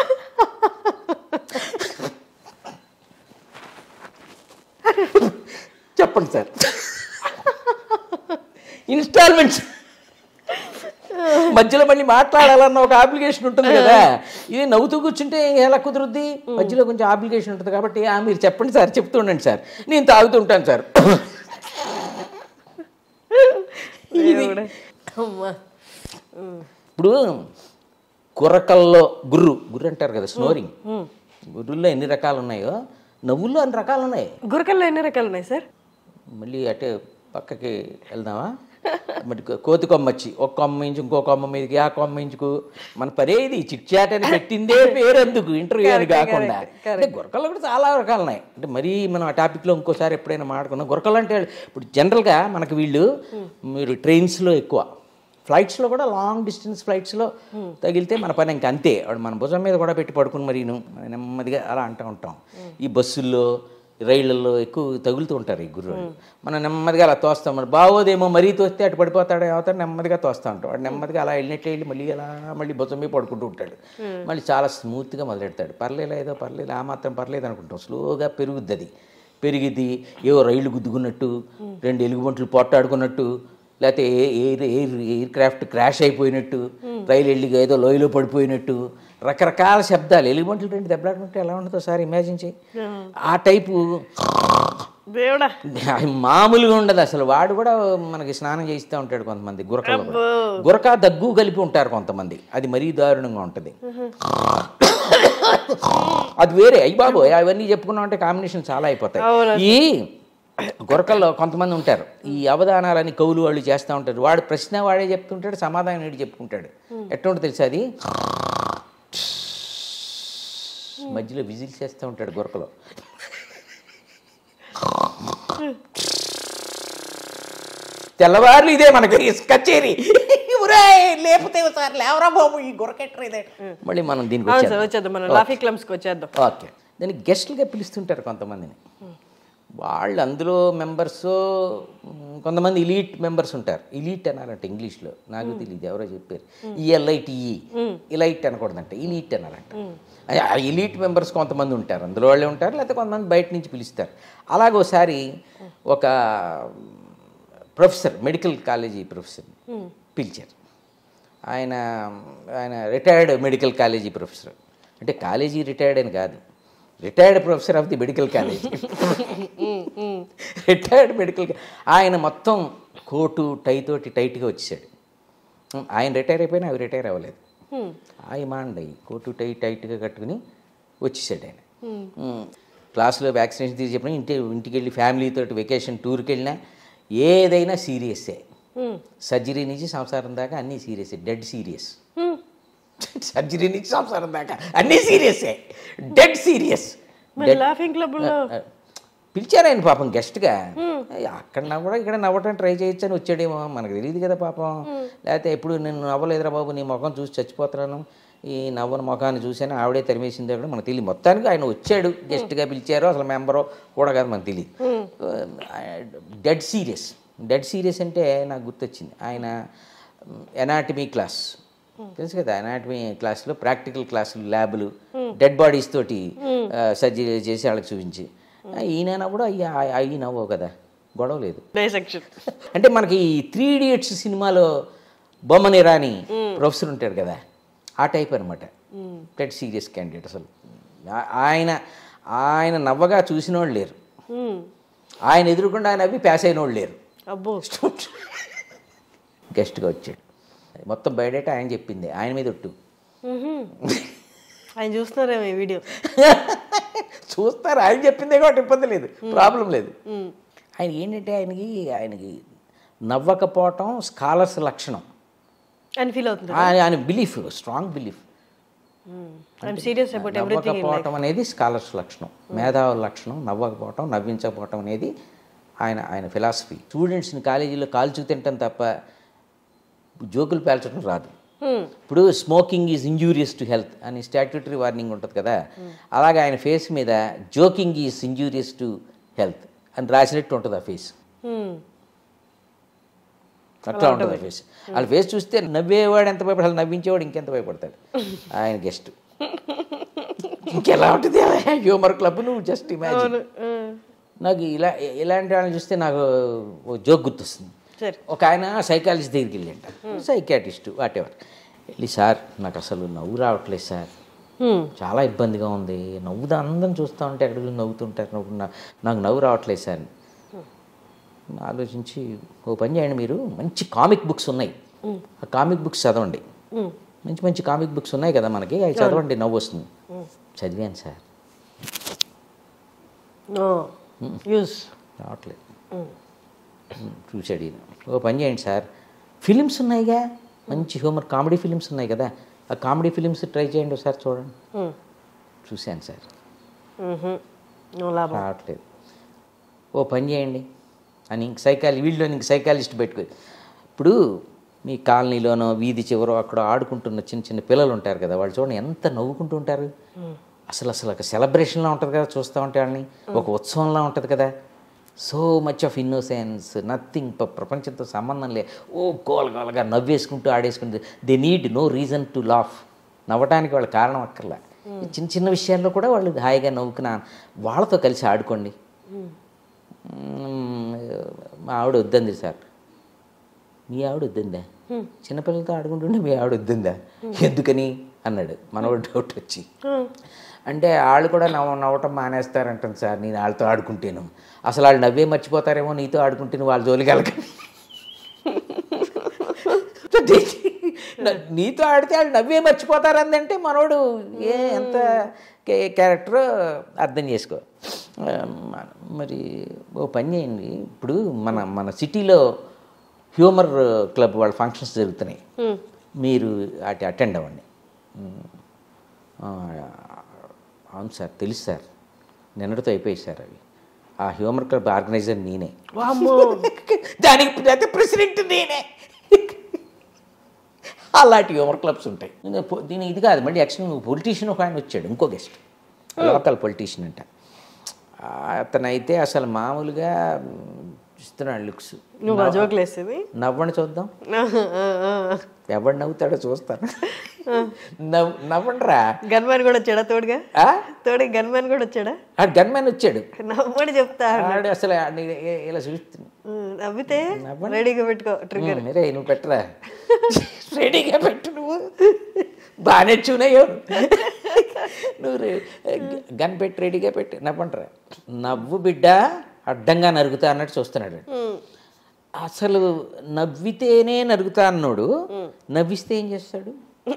చెప్పండి సార్ ఇన్స్టాల్మెంట్స్ మధ్యలో మళ్ళీ మాట్లాడాలన్న ఒక అప్లికేషన్ ఉంటుంది కదా ఇది నవ్వుతూ కూర్చుంటే ఎలా కుదురుద్ది మధ్యలో కొంచెం అప్లికేషన్ ఉంటుంది కాబట్టి "ఆ, మీరు చెప్పండి సార్ చెప్తూ ఉండండి సార్ నేను తాగుతుంటాను సార్ ఇది అమ్మా ఇప్పుడు గుర్రకల్లో గుర్రు గుర్రు అంటారు కదా స్నోరింగ్ గుర్రుల్లో ఎన్ని రకాలు ఉన్నాయో నవ్వుల్లో అన్ని రకాలు ఉన్నాయి గురకల్లో ఎన్ని రకాలు ఉన్నాయి సార్ మళ్ళీ అటే పక్కకి వెళ్దామా మరి కో- కోతి కొమ్మ వచ్చి ఒక కొమ్మ ఇంచు ఇంకో కొమ్మ మీదకి ఆ కొమ్మ ఇంచుకు మన పరే ఇది చిట్ చాట్ అని పెట్టిందే పేరు ఎందుకు ఇంటర్వ్యూ అని కాకుండా అంటే గురకలు కూడా చాలా రకాలు ఉన్నాయి అంటే మరీ మనం ఆ టాపిక్లో ఇంకోసారి ఎప్పుడైనా మాట్లాడుకున్నాం గురకలు అంటే ఇప్పుడు జనరల్గా మనకి వీళ్ళు మీరు ట్రైన్స్లో ఎక్కువ ఫ్లైట్స్లో కూడా లాంగ్ డిస్టెన్స్ ఫ్లైట్స్లో తగిలితే మన పని ఇంక అంతే వాడు మన భుజం మీద కూడా పెట్టి పడుకుని మరి నెమ్మదిగా అలా అంటూ ఉంటాం ఈ బస్సుల్లో రైళ్ళల్లో ఎక్కువ తగులుతూ ఉంటారు ఈ గుర్రు మనం నెమ్మదిగా అలా తోస్తాం మరి బాగోదేమో మరీ తోస్తే అటు పడిపోతాడు అవుతాడు నెమ్మదిగా తోస్తూ ఉంటాం వాడు నెమ్మదిగా అలా వెళ్ళినట్టు వెళ్ళి మళ్ళీ అలా మళ్ళీ భుజం మీద పడుకుంటూ ఉంటాడు మళ్ళీ చాలా స్మూత్గా మొదలెడతాడు పర్లేదు ఏదో పర్లేదు ఆ మాత్రం పర్లేదు అనుకుంటాం స్లోగా పెరుగుద్ది అది పెరిగిద్ది ఏవో రైళ్ళు గుద్దుకున్నట్టు రెండు ఎలుగుబంట్లు పొట్టాడుకున్నట్టు లేకపోతే air air aircraft crash అయిపోయినట్టు రైలు వెళ్ళి ఏదో లోయలో పడిపోయినట్టు రకరకాల శబ్దాలు ఎలుగుబంట్లు రెండు దెబ్బలాడుకుంటే ఎలా ఉంటుందో సార్ ఇమాజిన్ చేయి ఆ టైపు దేవుడా మామూలుగా ఉండదు అసలు వాడు కూడా మనకి స్నానం చేయిస్తూ ఉంటాడు కొంతమంది గురకలు కూడా. గురక దగ్గు కలిపి ఉంటారు కొంతమంది అది మరీ దారుణంగా ఉంటుంది అది వేరే అయ్యి బాబు అవన్నీ చెప్పుకున్నాం అంటే కాంబినేషన్ చాలా అయిపోతాయి ఈ గురకల్లో కొంతమంది ఉంటారు ఈ అవధానాలని కవులు వాళ్ళు చేస్తూ ఉంటారు వాడు ప్రశ్న వాడే చెప్తుంటాడు సమాధానం వీడు చెప్పుకుంటాడు ఎట్లా తెలుసా అది మధ్యలో విజిల్ చేస్తూ ఉంటాడు గురకలో తెల్లవారులు ఇదే మనకి కచేరి ఉరేయ్, లేపితే సార్ లేవరా బాబు ఈ గురకెట్టరు ఇదే మళ్ళీ మనం దీనికి అవును వచ్చాం సార్ వచ్చేద్దాం మనం లాఫీ క్లమ్స్కి వచ్చేద్దాం ఓకే దానికి గెస్ట్లుగా పిలుస్తుంటారు కొంతమందిని వాళ్ళు అందులో మెంబర్స్ కొంతమంది ఇలీట్ మెంబర్స్ ఉంటారు ఇలీట్ అనాలంట ఇంగ్లీష్లో నాకు తెలియదు ఎవరో చెప్పారు ఈఎల్ఐటిఈ ఇలైట్ అనకూడదంట ఇలీట్ అనాలంట ఆ ఇలీట్ మెంబర్స్ కొంతమంది ఉంటారు అందులో వాళ్ళే ఉంటారు లేకపోతే కొంతమంది బయట నుంచి పిలుస్తారు అలాగే ఒకసారి ఒక ప్రొఫెసర్ మెడికల్ కాలేజీ ప్రొఫెసర్ పిలిచారు ఆయన ఆయన రిటైర్డ్ మెడికల్ కాలేజీ ప్రొఫెసర్ అంటే కాలేజీ రిటైర్డ్ అని కాదు retired professor of the medical college retired medical ఆయన మొత్తం కోటు టై తోటి టైట్గా వచ్చేసాడు ఆయన రిటైర్ అయిపోయినా అవి రిటైర్ అవ్వలేదు ఆయన మాండయి కోటు టై టైట్గా కట్టుకుని వచ్చేసాడు ఆయన ఉమ్. క్లాస్లో వ్యాక్సినేషన్ తీసి చెప్పిన ఇంటి ఇంటికి వెళ్ళి ఫ్యామిలీతో వెకేషన్ టూర్కి వెళ్ళినా ఏదైనా సీరియస్సే సర్జరీ నుంచి సంసారం దాకా అన్నీ సీరియస్ డెడ్ సీరియస్ సర్జరీ నుంచి సంసారం దాకా అన్నీ సీరియసే డెడ్ సీరియస్ మరి లాఫింగ్ క్లబ్లో పిలిచారు ఆయన పాపం గెస్ట్గా అక్కడ నవ్వడం ఇక్కడ నవ్వటం ట్రై చేయొచ్చు అని వచ్చాడేమో మనకు తెలియదు కదా పాపం లేకపోతే ఎప్పుడు నేను నవ్వలేదురా బాబు నీ ముఖం చూసి చచ్చిపోతున్నాను ఈ నవ్వని ముఖాన్ని చూసాను ఆవిడే తరిమేసింది అక్కడ మనకు తెలియదు మొత్తానికి ఆయన వచ్చాడు గెస్ట్గా పిలిచారో అసలు మెంబరో కూడా కాదు మనకు తెలియదు డెడ్ సీరియస్ డెడ్ సీరియస్ అంటే నాకు గుర్తొచ్చింది ఆయన ఎనాటమీ క్లాస్ తెలుసు కదా ఎనాటమీ క్లాస్లో ప్రాక్టికల్ క్లాసులు ల్యాబులు డెడ్ బాడీస్ తోటి సర్జరీ చేసి వాళ్ళకి చూపించి ఆ, ఈయన కూడా అయ్యి అయ్యి నవ్వవు కదా గొడవ లేదు సెక్షన్ అంటే మనకి ఈ త్రీ ఇడియట్స్ సినిమాలో బొమ్మని రాని ప్రొఫెసర్ ఉంటాడు కదా ఆ టైప్ అనమాట డెడ్ సీరియస్ క్యాండిడేట్ అసలు ఆ- ఆయన ఆయన నవ్వగా చూసిన వాళ్ళు లేరు ఆయన ఎదురుకుండా ఆయన అవి పాస్ అయిన వాళ్ళు లేరు అబ్బో గెస్ట్గా వచ్చాడు మొత్తం బయట ఆయన చెప్పింది ఆయన మీద ఒట్టు ఆయన చూస్తున్నారేమో ఈ వీడియో చూస్తారు ఆయన చెప్పిందే కాబట్టి ఇబ్బంది లేదు ప్రాబ్లం లేదు ఆయన ఏంటంటే ఆయనకి ఆయనకి నవ్వకపోవటం స్కాలర్స్ లక్షణం అని ఫీల్ అవుతుంది ఆయన ఆయన belief strong belief I'm serious about everything నవ్వకపోవటం అనేది స్కాలర్స్ లక్షణం మేధావుల లక్షణం నవ్వకపోవటం నవ్వించకపోవటం అనేది ఆయన ఆయన ఫిలాసఫీ స్టూడెంట్స్ని కాలేజీలో కాల్చు తింటాం తప్ప జోకులు పేల్చడం రాదు ఇప్పుడు smoking is injurious to health అని స్టాట్యూటరీ వార్నింగ్ ఉంటుంది కదా అలాగే ఆయన ఫేస్ మీద joking is injurious to health అని రాసినట్టు ఉంటుంది ఆ ఫేస్ అట్లా ఉంటుంది ఆ ఫేస్ వాళ్ళ ఫేస్ చూస్తే నవ్వేవాడు ఎంత భయపడాలి నవ్వించేవాడు ఇంకెంత భయపడతాడు ఆయన గెస్ట్ ఇంకెలా ఉంటుంది హ్యూమర్ క్లబ్ నువ్వు జస్ట్ ఇమాజిన్ నాకు ఇలా ఇలాంటి వాళ్ళని చూస్తే నాకు ఓ జోక్ గుర్తొస్తుంది సరే ఒక ఆయన సైకాలజిస్ట్ దగ్గరికి వెళ్ళంట సైకాటిస్ట్ వాట్ ఎవర్ వెళ్ళి సార్ నాకు అసలు నవ్వు రావట్లేదు సార్ చాలా ఇబ్బందిగా ఉంది నవ్వుదా అందరం చూస్తూ ఉంటే ఎక్కడ నవ్వుతుంటారు నవ్వు నా- నాకు నవ్వు రావట్లేదు సార్ ఆలోచించి ఓ పని చేయండి మీరు మంచి కామిక్ బుక్స్ ఉన్నాయి ఆ కామిక్ బుక్స్ చదవండి మంచి మంచి కామిక్ బుక్స్ ఉన్నాయి కదా మనకి అవి చదవండి నవ్వు వస్తుంది చదివాను సార్ నో యూస్ రావట్లేదు చూశాడు ఈయన ఓ పని చేయండి సార్ ఫిలిమ్స్ ఉన్నాయిగా మంచి హ్యూమర్ కామెడీ ఫిలిమ్స్ ఉన్నాయి కదా ఆ కామెడీ ఫిలిమ్స్ ట్రై చేయండి ఒకసారి చూడండి ఉమ్. చూశాను సార్ ఉహు. నువ్వు లాభం రావట్లేదు ఓ పని చేయండి అని ఇంక సైకాలజీ వీళ్ళు ఇంక సైకాలజిస్ట్ పెట్టుకో ఇప్పుడు మీ కాలనీలోనో వీధి చివరో అక్కడ ఆడుకుంటున్న చిన్న చిన్న పిల్లలు ఉంటారు కదా వాళ్ళు చూడండి ఎంత నవ్వుకుంటూ ఉంటారు అసలు అసలు ఒక సెలబ్రేషన్లా ఉంటుంది కదా చూస్తూ ఉంటే వాళ్ళని ఒక ఉత్సవంలా ఉంటుంది కదా so much of innocence nothing ప్రపంచంతో సంబంధం లే ఓ గోల గోలగా నవ్వేసుకుంటూ ఆడేసుకుంటూ they need no reason to laugh నవ్వటానికి వాళ్ళ కారణం అక్కర్లే ఈ చిన్న చిన్న విషయాల్లో కూడా వాళ్ళు హాయిగా నవ్వుకున్న వాళ్ళతో కలిసి ఆడుకోండి మ్మ్, మా ఆవిడ వద్దంది సార్ మీ ఆవిడ వద్దందా చిన్నపిల్లలతో ఆడుకుంటుంటే మీ ఆవిడ వద్దందా ఎందుకని అన్నాడు మనవాడు డౌట్ వచ్చి అంటే వాళ్ళు కూడా నవ్వ నవ్వటం మానేస్తారంటాను సార్ నేను వాళ్ళతో ఆడుకుంటేను అసలు వాళ్ళు నవ్వే మర్చిపోతారేమో నీతో ఆడుకుంటేను వాళ్ళ జోలికి వెళ్ళకండి నీతో ఆడితే వాళ్ళు నవ్వే మర్చిపోతారందంటే మనోడు ఏ ఎంత క్యారెక్టర్ అర్థం చేసుకో ఆ, మన- మరి ఓ పని చేయండి ఇప్పుడు మన మన సిటీలో హ్యూమర్ క్లబ్ వాళ్ళ ఫంక్షన్స్ జరుగుతున్నాయి మీరు అటు అటెండ్ అవ్వండి ఉమ్. ఆ, అవును సార్ తెలుసు సార్ నిన్నటితో అయిపోయాయి సార్ అవి ఆ హ్యూమర్ క్లబ్ ఆర్గనైజర్ నేనే వామ్మో దానికి ప్రతి ప్రెసిడెంట్ నేనే అలాంటి హ్యూమర్ క్లబ్స్ ఉంటాయి ఇంకా పొ- దీని ఇది కాదు మళ్ళీ యాక్చువల్ నువ్వు పొలిటీషియన్ ఒక ఆయన వచ్చాడు ఇంకో గెస్ట్ లోకల్ పొలిటీషియన్ అంట ఆ, అతనైతే అసలు మామూలుగా మ్, ఇస్తున్నాడు లుక్స్ నువ్వు ఆ జోకులు వేసేది నవ్వండి చూద్దాం ఎవడు నవ్వుతాడో చూస్తాను నవ్వు నవ్వండిరా గన్మ్యాన్ కూడా వచ్చాడా తోడుగా ఆ? తోడుగా గన్మ్యాన్ కూడా వచ్చాడా ఆ గన్మెన్ వచ్చాడు నవ్వని చెప్తా ఆడు అసలు ఆడిని ఏ- ఇలా చూస్తుంది ఉమ్, నవ్వితే రెడీగా పెట్టుకో ట్రిగ్గర్ రే నువ్వు పెట్టరా రెడీగా పెట్టు నువ్వు బాగానే చూనయ్యో నువ్వు రే- గన్ పెట్టి రెడీగా పెట్టి నవ్వంటరా నవ్వు బిడ్డ అడ్డంగా నరుగుతా అన్నట్టు చూస్తున్నాడు అసలు నవ్వితేనే నరుగుతా అన్నాడు నవ్విస్తే ఏం చేస్తాడు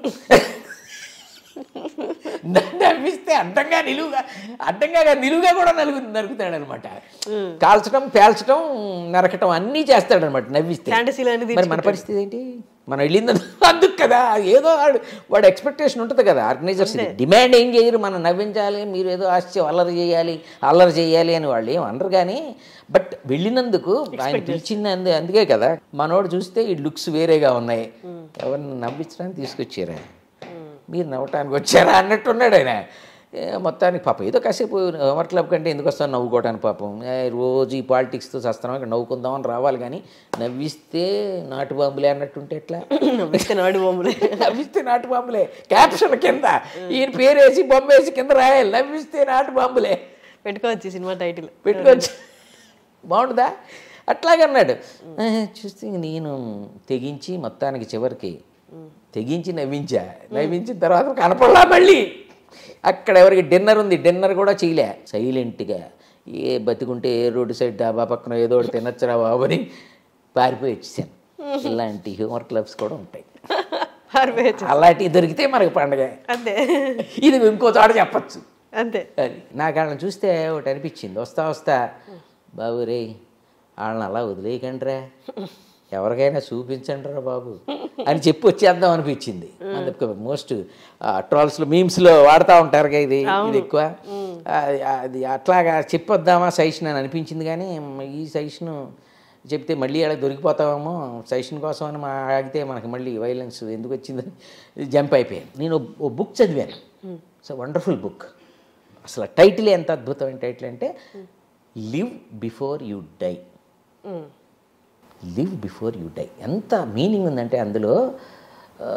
న- నవ్విస్తే అడ్డంగా నిలువుగా అడ్డంగా కాదు, నిలువుగా కూడా నలుగు నరుగుతాడు అనమాట కాల్చడం పేల్చడం నరకటం అన్నీ చేస్తాడు అనమాట నవ్విస్తే ఫ్యాంటసీలు అన్ని మరి మన పరిస్థితి ఏంటి మనం వెళ్ళింది అందుకు కదా ఏదో వాడు వాడు ఎక్స్పెక్టేషన్ ఉంటుంది కదా ఆర్గనైజర్స్ డిమాండ్ ఏం చేయరు మనం నవ్వించాలి మీరు ఏదో ఆశ్చర్యం అల్లరి చేయాలి అల్లరి చేయాలి అని వాళ్ళు ఏం అనరు కానీ బట్ వెళ్ళినందుకు ఆయన పిలిచింది అందు అందుకే కదా మనోడు చూస్తే ఈ లుక్స్ వేరేగా ఉన్నాయి ఎవరిని నవ్వించడానికి తీసుకొచ్చారా మీరు నవ్వటానికి వచ్చారా అన్నట్టున్నాడు ఆయన ఏ, మొత్తానికి పాపం ఏదో కాసేపు హోంవర్క్ క్లబ్ కంటే ఎందుకు వస్తాను నవ్వుకోవడానికి పాపం ఏ, రోజు ఈ పాలిటిక్స్తో వస్తాం ఇక్కడ నవ్వుకుందామని రావాలి కానీ నవ్విస్తే నాటు బాంబులే అన్నట్టుంటే ఎట్లా నవ్విస్తే నాడు బొమ్మలే నవ్విస్తే నాటు బాంబులే క్యాప్షన్ కింద ఈయన పేరేసి బొమ్మేసి కింద రాయాలి నవ్విస్తే నాటు బాంబులే పెట్టుకోవచ్చు ఈ సినిమా టైటిల్ పెట్టుకోవచ్చు బాగుంటుందా అట్లాగన్నాడు ఆ, చూస్తే ఇంక నేను తెగించి మొత్తానికి చివరికి తెగించి నవ్వించా నవ్వించిన తర్వాత కనపడలా మళ్ళీ అక్కడ ఎవరికి డిన్నర్ ఉంది డిన్నర్ కూడా చేయలే సైలెంట్గా ఏ బతికుంటే ఏ రోడ్డు సైడ్ డాబా పక్కన ఏదో ఒకటి తినొచ్చురా బాబు అని పారిపోయి వచ్చేసాను ఇలాంటి హ్యూమర్ క్లబ్స్ కూడా ఉంటాయి పారిపోయచ్చు అలాంటివి దొరికితే మనకి పండగ అంతే ఇది ఇంకో చోట చెప్పచ్చు అంతే అది నాకు వాళ్ళని చూస్తే ఒకటి అనిపించింది వస్తా వస్తా బాబు రే వాళ్ళని అలా వదిలేయకండిరా ఎవరికైనా చూపించండి రా బాబు అని చెప్పి వచ్చేద్దాం అనిపించింది మోస్ట్ ట్రాల్స్లో మీమ్స్లో వాడుతూ ఉంటారు కదా ఇది ఇది ఎక్కువ అది- అది అట్లాగా చెప్పొద్దామా సజెషన్ అని అనిపించింది కానీ ఈ సజెషన్ చెప్తే మళ్ళీ అలా దొరికిపోతామేమో సజెషన్ కోసం అని మా ఆగితే మనకి మళ్ళీ వైలెన్స్ ఎందుకు వచ్చిందని జంప్ అయిపోయాను నేను ఓ- ఓ బుక్ చదివాను సో వండర్ఫుల్ బుక్ అసలు టైటిల్ ఎంత అద్భుతమైన టైటిల్ అంటే live before you die um. Live before you die ఎంత మీనింగ్ ఉందంటే అందులో ఆ,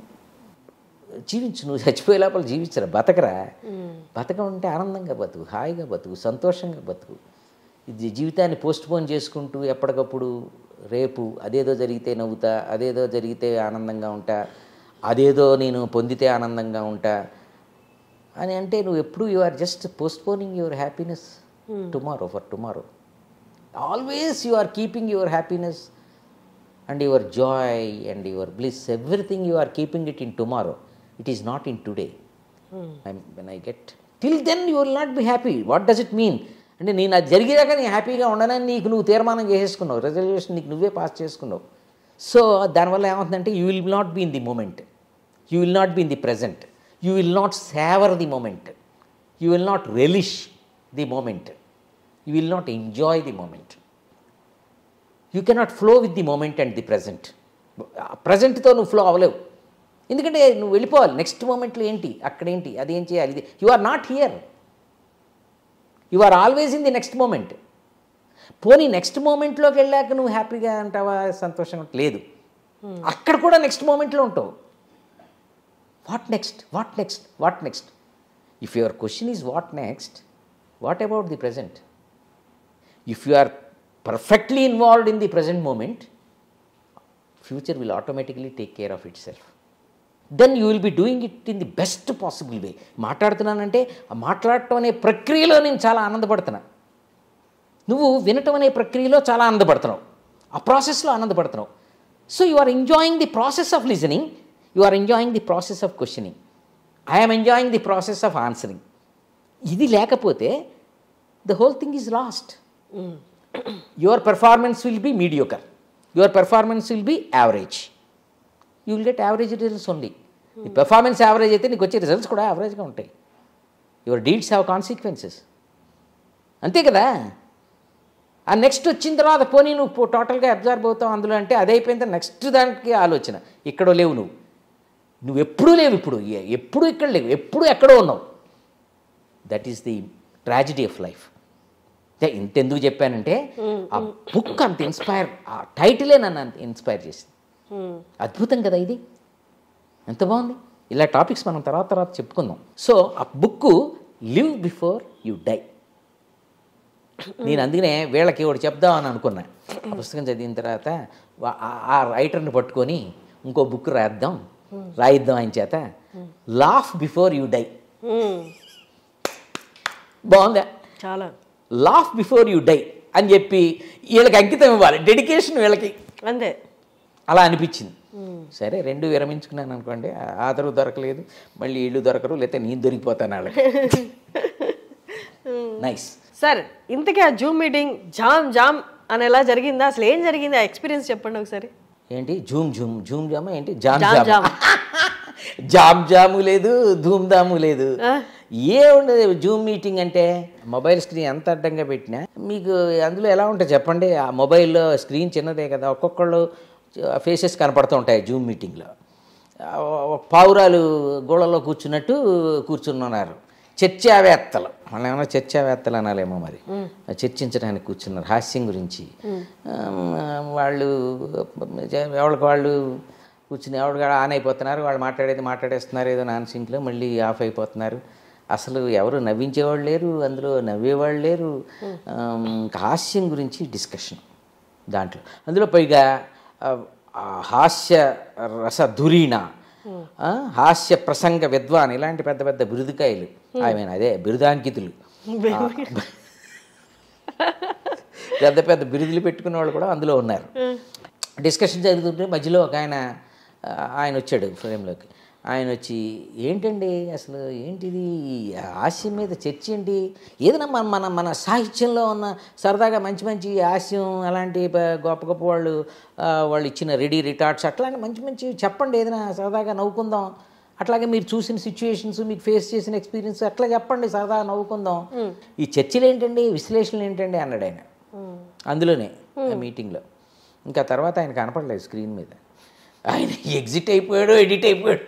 జీవించు నువ్వు చచ్చిపోయే లోపల జీవించరా బతకరా బతక ఉంటే ఆనందంగా బతుకు హాయిగా బతుకు సంతోషంగా బతుకు ఇది జీవితాన్ని పోస్ట్ పోన్ చేసుకుంటూ ఎప్పటికప్పుడు రేపు అదేదో జరిగితే నవ్వుతా అదేదో జరిగితే ఆనందంగా ఉంటా అదేదో నేను పొందితే ఆనందంగా ఉంటా అని అంటే నువ్వు ఎప్పుడు you are just postponing your happiness tomorrow for tomorrow always you are keeping your happiness and your joy and your bliss everything you are keeping it in tomorrow it is not in today when I get till then you will not be happy what does it mean అంటే నేను అది జరిగేదాకా నేను హ్యాపీగా ఉండనని నీకు నువ్వు తీర్మానం చేసేసుకున్నావు రిజల్యూషన్ నీకు నువ్వే పాస్ చేసుకున్నావు సో దానివల్ల ఏమవుతుందంటే you will not be in the moment you will not be in the present you will not savour the moment you will not relish the moment you will not enjoy the moment you cannot flow with the moment and the present ప్రజెంట్తో నువ్వు ఫ్లో అవ్వలేవు ఎందుకంటే నువ్వు వెళ్ళిపోవాలి నెక్స్ట్ మూమెంట్లో ఏంటి అక్కడేంటి అదేం చేయాలి ఇది you are not here you are always in the next moment పోనీ నెక్స్ట్ మూమెంట్లోకి వెళ్ళాక నువ్వు హ్యాపీగా అంటావా సంతోషంగా ఉంటా- లేదు అక్కడ కూడా నెక్స్ట్ మూమెంట్లో ఉంటావు what next what next what next if your question is what next what about the present if you are perfectly involved in the present moment future will automatically take care of itself then you will be doing it in the best possible way మాట్లాడుతున్నానంటే ఆ మాట్లాడటం అనే ప్రక్రియలో నేను చాలా ఆనందపడుతున్నా నువ్వు వినటం అనే ప్రక్రియలో చాలా ఆనందపడుతున్నావు ఆ ప్రాసెస్లో ఆనందపడుతున్నావు so you are enjoying the process of listening you are enjoying the process of questioning I'm enjoying the process of answering ఇది లేకపోతే the whole thing is lost your performance will be mediocre your performance will be average you will get average results only నీ పెర్ఫార్మెన్స్ యావరేజ్ అయితే నీకు వచ్చే రిజల్ట్స్ కూడా యావరేజ్గా ఉంటాయి యువర్ డీడ్స్ హ్యావ్ కాన్సిక్వెన్సెస్ అంతే కదా ఆ నెక్స్ట్ వచ్చిన తర్వాత పోనీ నువ్వు టోటల్గా అబ్జర్వ్ అవుతావు అందులో అంటే అది అయిపోయిన తర్వాత నెక్స్ట్ దానికి ఆలోచన ఇక్కడో లేవు నువ్వు నువ్వు ఎప్పుడూ లేవు ఇప్పుడు ఎ- ఎప్పుడూ ఇక్కడ లేవు ఎప్పుడూ ఎక్కడో ఉన్నావు that is the tragedy of life ఇంత ఎందుకు చెప్పానంటే ఆ బుక్ అంత ఇన్స్పైర్ ఆ టైటిలే నన్ను అంత ఇన్స్పైర్ చేసింది అద్భుతం కదా ఇది ఎంత బాగుంది ఇలా టాపిక్స్ మనం తర్వాత తర్వాత చెప్పుకుందాం సో ఆ book live before you die నేను అందుకనే వీళ్ళకి ఒకటి చెప్దామని అనుకున్నా ఆ పుస్తకం చదివిన తర్వాత వా- ఆ- ఆ రైటర్ని పట్టుకొని ఇంకో బుక్ రాద్దాం రాయిద్దాం ఆయన చేత లాఫ్ బిఫోర్ యు డై బాగుందా చాలా లాఫ్ బిఫోర్ యు డై అని చెప్పి వీళ్ళకి అంకితం ఇవ్వాలి డెడికేషన్ వీళ్ళకి అంతే అలా అనిపించింది సరే రెండు విరమించుకున్నాను అనుకోండి ఆ- ఆదరు దొరకలేదు మళ్ళీ ఇల్లు దొరకరు లేకపోతే నేను దొరికిపోతాను వాళ్ళకి నైస్ సార్ ఇంతకీ ఆ జూమ్ మీటింగ్ జామ్ జామ్ అని ఎలా జరిగిందా అసలు ఏం జరిగింది ఆ ఎక్స్పీరియన్స్ చెప్పండి ఒకసారి ఏంటి జూమ్ జూమ్ జూమ్ జామ్ ఏంటి jam jam jam jam jam లేదు ధూమ్ ధాము లేదు ఏ ఉండదు జూమ్ మీటింగ్ అంటే మొబైల్ స్క్రీన్ ఎంత అడ్డంగా పెట్టినా మీకు అందులో ఎలా ఉంటుంది చెప్పండి ఆ మొబైల్లో స్క్రీన్ చిన్నదే కదా ఒక్కొక్కళ్ళు ఫేసెస్ కనపడుతూ ఉంటాయి జూమ్ మీటింగ్లో ఆ, ఒక పావురాలు గోళలో కూర్చున్నట్టు కూర్చున్నారు చర్చావేత్తలు వాళ్ళు ఏమైనా చర్చావేత్తలు అనాలేమో మరి చర్చించడానికి కూర్చున్నారు హాస్యం గురించి ఆ, వాళ్ళు ఎవరికి వాళ్ళు కూర్చుని ఎవరికి ఆన్ అయిపోతున్నారు వాళ్ళు మాట్లాడేది మాట్లాడేస్తున్నారు ఏదో నాన్ సింక్లో మళ్ళీ ఆఫ్ అయిపోతున్నారు అసలు ఎవరు నవ్వించేవాళ్ళు లేరు అందులో నవ్వేవాళ్ళు లేరు ఆ, ఇంకా హాస్యం గురించి డిస్కషన్ దాంట్లో అందులో పైగా ఆ, ఆ హాస్య రస ధురీణ ఆ, హాస్య ప్రసంగ విద్వాన్ ఇలాంటి పెద్ద పెద్ద బిరుదుకాయలు ఐ మీన్ అదే బిరుదాంకితులు ఆ, పెద్ద పెద్ద బిరుదులు పెట్టుకున్న వాళ్ళు కూడా అందులో ఉన్నారు డిస్కషన్ జరుగుతుంటే మధ్యలో ఒక ఆయన ఆ, ఆయన వచ్చాడు ఫ్రేమ్లోకి ఆయన వచ్చి ఏంటండి అసలు ఏంటిది ఈ హాస్యం మీద చర్చ ఏంటి ఏదైనా మన మన మన సాహిత్యంలో ఉన్న సరదాగా మంచి మంచి హాస్యం అలాంటి ప- గొప్ప గొప్ప వాళ్ళు ఆ, వాళ్ళు ఇచ్చిన రెడీ రిటార్ట్స్ అట్లాంటి మంచి మంచి చెప్పండి ఏదైనా సరదాగా నవ్వుకుందాం అట్లాగే మీరు చూసిన సిచ్యువేషన్స్ మీకు ఫేస్ చేసిన ఎక్స్పీరియన్స్ అట్లా చెప్పండి సరదాగా నవ్వుకుందాం ఈ చర్చలు ఏంటండి విశ్లేషణలు ఏంటండి అన్నాడు ఆయన అందులోనే ఆ మీటింగ్లో ఇంకా తర్వాత ఆయన కనపడలేదు స్క్రీన్ మీద ఆయన ఎగ్జిట్ అయిపోయాడు ఎడిట్ అయిపోయాడు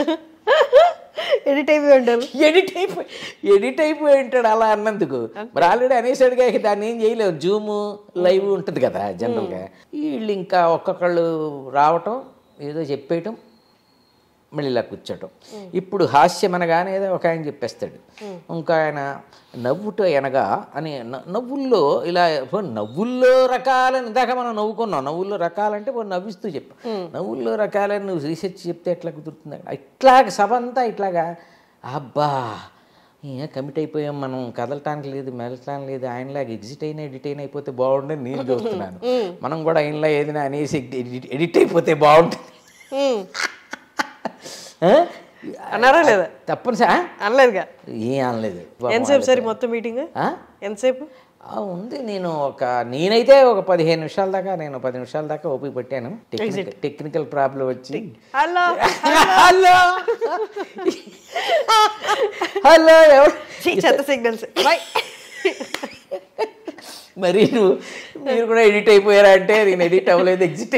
ఎడిట్ అయిపోయి ఉంటారు ఎడిట్ అయిపోయి ఎడిట్ అయిపోయి ఉంటాడు అలా అన్నందుకు మరి ఆల్రెడీ అనేసాడుగా ఇక దాన్ని ఏం చేయలేము జూమ్ లైవ్ ఉంటుంది కదా జనరల్గా వీళ్ళు ఇంకా ఒక్కొక్కళ్ళు రావటం ఏదో చెప్పేయటం మళ్ళీ ఇలా కూర్చోటం ఇప్పుడు హాస్యం అనగానే ఏదో ఒక ఆయన చెప్పేస్తాడు ఇంకా ఆయన నవ్వుట ఎనగా అని న- నవ్వుల్లో ఇలా పో నవ్వుల్లో రకాలని ఇందాక మనం నవ్వుకున్నాం నవ్వుల్లో రకాలంటే పో నవ్విస్తూ చెప్పు నవ్వుల్లో రకాలని నువ్వు రీసెర్చ్ చెప్తే ఎట్లా కుదురుతుంది ఇట్లాగ సభ అంతా ఇట్లాగా అబ్బా ఏ కమిట్ అయిపోయాం మనం కదలటానికి లేదు మెలటానికి లేదు ఆయనలాగా ఎగ్జిట్ అయినా ఎడిట్ అయినా అయిపోతే బాగుండని నేను చూస్తున్నాను మనం కూడా ఆయనలా ఏదైనా అనేసి ఎడిట్ ఎడిట్ అయిపోతే బాగుంటుంది ఉమ్. ఆ? అన్నారా లేదా తప్పనిసరి ఆ? అనలేదుగా ఏం అనలేదు ఎంతసేపు సరే మొత్తం మీటింగ్ ఆ? ఎంతసేపు ఆ, ఉంది నేను ఒక నేనైతే ఒక పదిహేను నిమిషాల దాకా నేను పది నిమిషాల దాకా ఓపిక పెట్టాను టెక్నికల్ టెక్నికల్ ప్రాబ్లం వచ్చి హలో హలో హలో ఎవరు చెత్త సిగ్నల్స్ బాయ్ మరి నువ్వు మీరు కూడా ఎడిట్ అయిపోయారా అంటే నేను ఎడిట్ అవ్వలేదు ఎగ్జిట్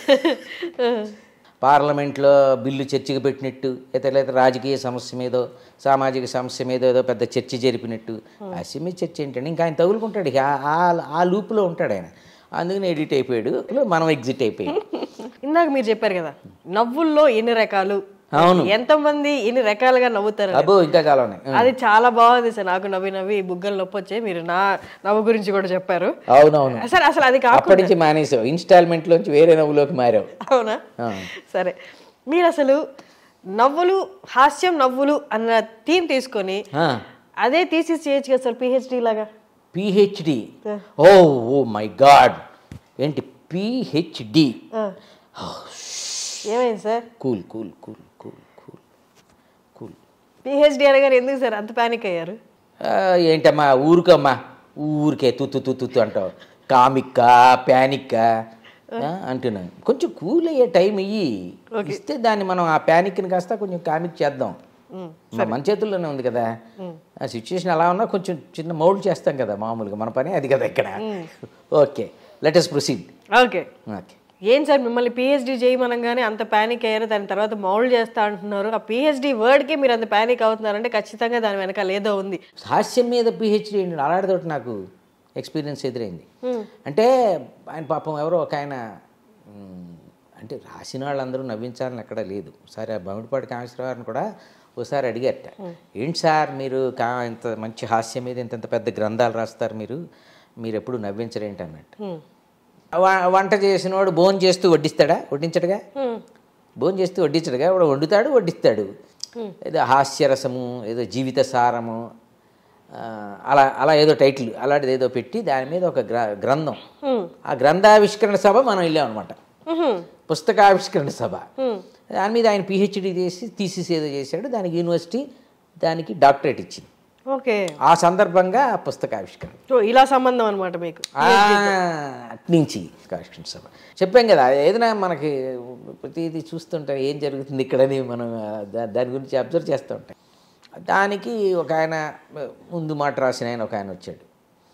పార్లమెంట్లో బిల్లు చర్చకు పెట్టినట్టు లేదా లేదా రాజకీయ సమస్య మీదో సామాజిక సమస్య మీదో ఏదో పెద్ద చర్చ జరిపినట్టు అసెంబ్లీ చర్చ ఏంటంటే ఇంకా ఆయన తగులుకుంటాడు ఇక ఆ- ఆ- ఆ లూప్లో ఉంటాడు ఆయన అందుకని ఎడిట్ అయిపోయాడు మనం ఎగ్జిట్ అయిపోయాడు ఇందాక మీరు చెప్పారు కదా నవ్వుల్లో ఎన్ని రకాలు అవును. ఎంతమంది ఎన్ని రకాలుగా నవ్వుతారు అబ్బో ఇంకా చాలా ఉన్నాయి అది చాలా బాగుంది సార్ నాకు నవ్వి నవ్వి బుగ్గలు నొప్పి వచ్చాయి మీరు నా నవ్వు గురించి కూడా చెప్పారు అవునవును సార్ అసలు అది కాకుండా అప్పటి నుంచి మానేసావు ఇన్స్టాల్మెంట్లోంచి వేరే నవ్వులోకి మారావు అవునా ఆ. సరే మీరు అసలు నవ్వులు హాస్యం నవ్వులు అన్న థీమ్ తీసుకొని ఆ. అదే తీసి చేయొచ్చు కదా సార్ పిహెచ్డి లాగా PhD oh oh my god ఏంటి పిహెచ్డి ఆ. ఏమైంది sir cool cool cool cool cool cool PhD అనగానే ఎందుకు సార్ అంత ప్యానిక్ అయ్యారు ఏంటమ్మా ఊరికమ్మా ఊరికే తుత్తు తుత్తు తుత్తు అంటావు కామిక్కా ప్యానిక్కా ఆ, అంటున్నాను కొంచెం కూల్ అయ్యే టైం ఇయ్యి ఇస్తే దాన్ని మనం ఆ ప్యానిక్ని కాస్త కొంచెం కామిక్ చేద్దాం మన మన చేతుల్లోనే ఉంది కదా ఆ సిచ్యుయేషన్ అలా ఉన్నా కొంచెం చిన్న మౌల్డ్ చేస్తాం కదా మామూలుగా మన పని అది కదా ఇక్కడ okay let us proceed okay okay ఏం సార్ మిమ్మల్ని పిహెచ్డి చేయమనగానే అంత ప్యానిక్ అయ్యారు దాని తర్వాత మౌల్డ్ చేస్తా అంటున్నారు ఆ పిహెచ్డి వర్డ్కి మీరు అంత ప్యానిక్ అవుతున్నారంటే ఖచ్చితంగా దాని వెనకాల ఏదో ఉంది హాస్యం మీద పిహెచ్డి అలాంటితోటి నాకు ఎక్స్పీరియన్స్ ఎదురైంది అంటే ఆయన పాపం ఎవరో ఒక ఆయన మ్, అంటే రాసిన వాళ్ళందరూ నవ్వించాలని ఎక్కడ లేదు ఒకసారి ఆ బమిడిపాటి కామేశ్వరరావుని కూడా ఒకసారి అడిగారట ఏంటి సార్ మీరు కా ఇంత మంచి హాస్యం మీద ఇంత ఇంత పెద్ద గ్రంథాలు రాస్తారు మీరు మీరు ఎప్పుడు నవ్వించరేంటి అన్నట్టు వ- వంట చేసినవాడు భోజనం చేస్తూ వడ్డిస్తాడా వడ్డించడుగా భోజనం చేస్తూ వడ్డించడుగా వాడు వండుతాడు వడ్డిస్తాడు ఏదో హాస్యరసము ఏదో జీవిత సారము ఆ, అలా అలా ఏదో టైటిల్ అలాంటిది ఏదో పెట్టి దాని మీద ఒక గ్ర గ్రంథం ఆ గ్రంథావిష్కరణ సభ మనం వెళ్ళాం అనమాట పుస్తకావిష్కరణ సభ దాని మీద ఆయన పిహెచ్డి చేసి థీసిస్ ఏదో చేశాడు దానికి యూనివర్సిటీ దానికి డాక్టరేట్ ఇచ్చింది ఓకే ఆ సందర్భంగా ఆ పుస్తకావిష్కరణ సో ఇలా సంబంధం అనమాట మీకు ఆ, అట్నుంచి కాన్స్టిట్యూన్ సభ చెప్పాం కదా ఏదైనా మనకి ప్రతిదీ చూస్తుంటాం ఏం జరుగుతుంది ఇక్కడని మనం ఆ, దా- దాని గురించి అబ్జర్వ్ చేస్తూ ఉంటాం దానికి ఒక ఆయన ముందు మాట రాసిన ఆయన ఒక ఆయన వచ్చాడు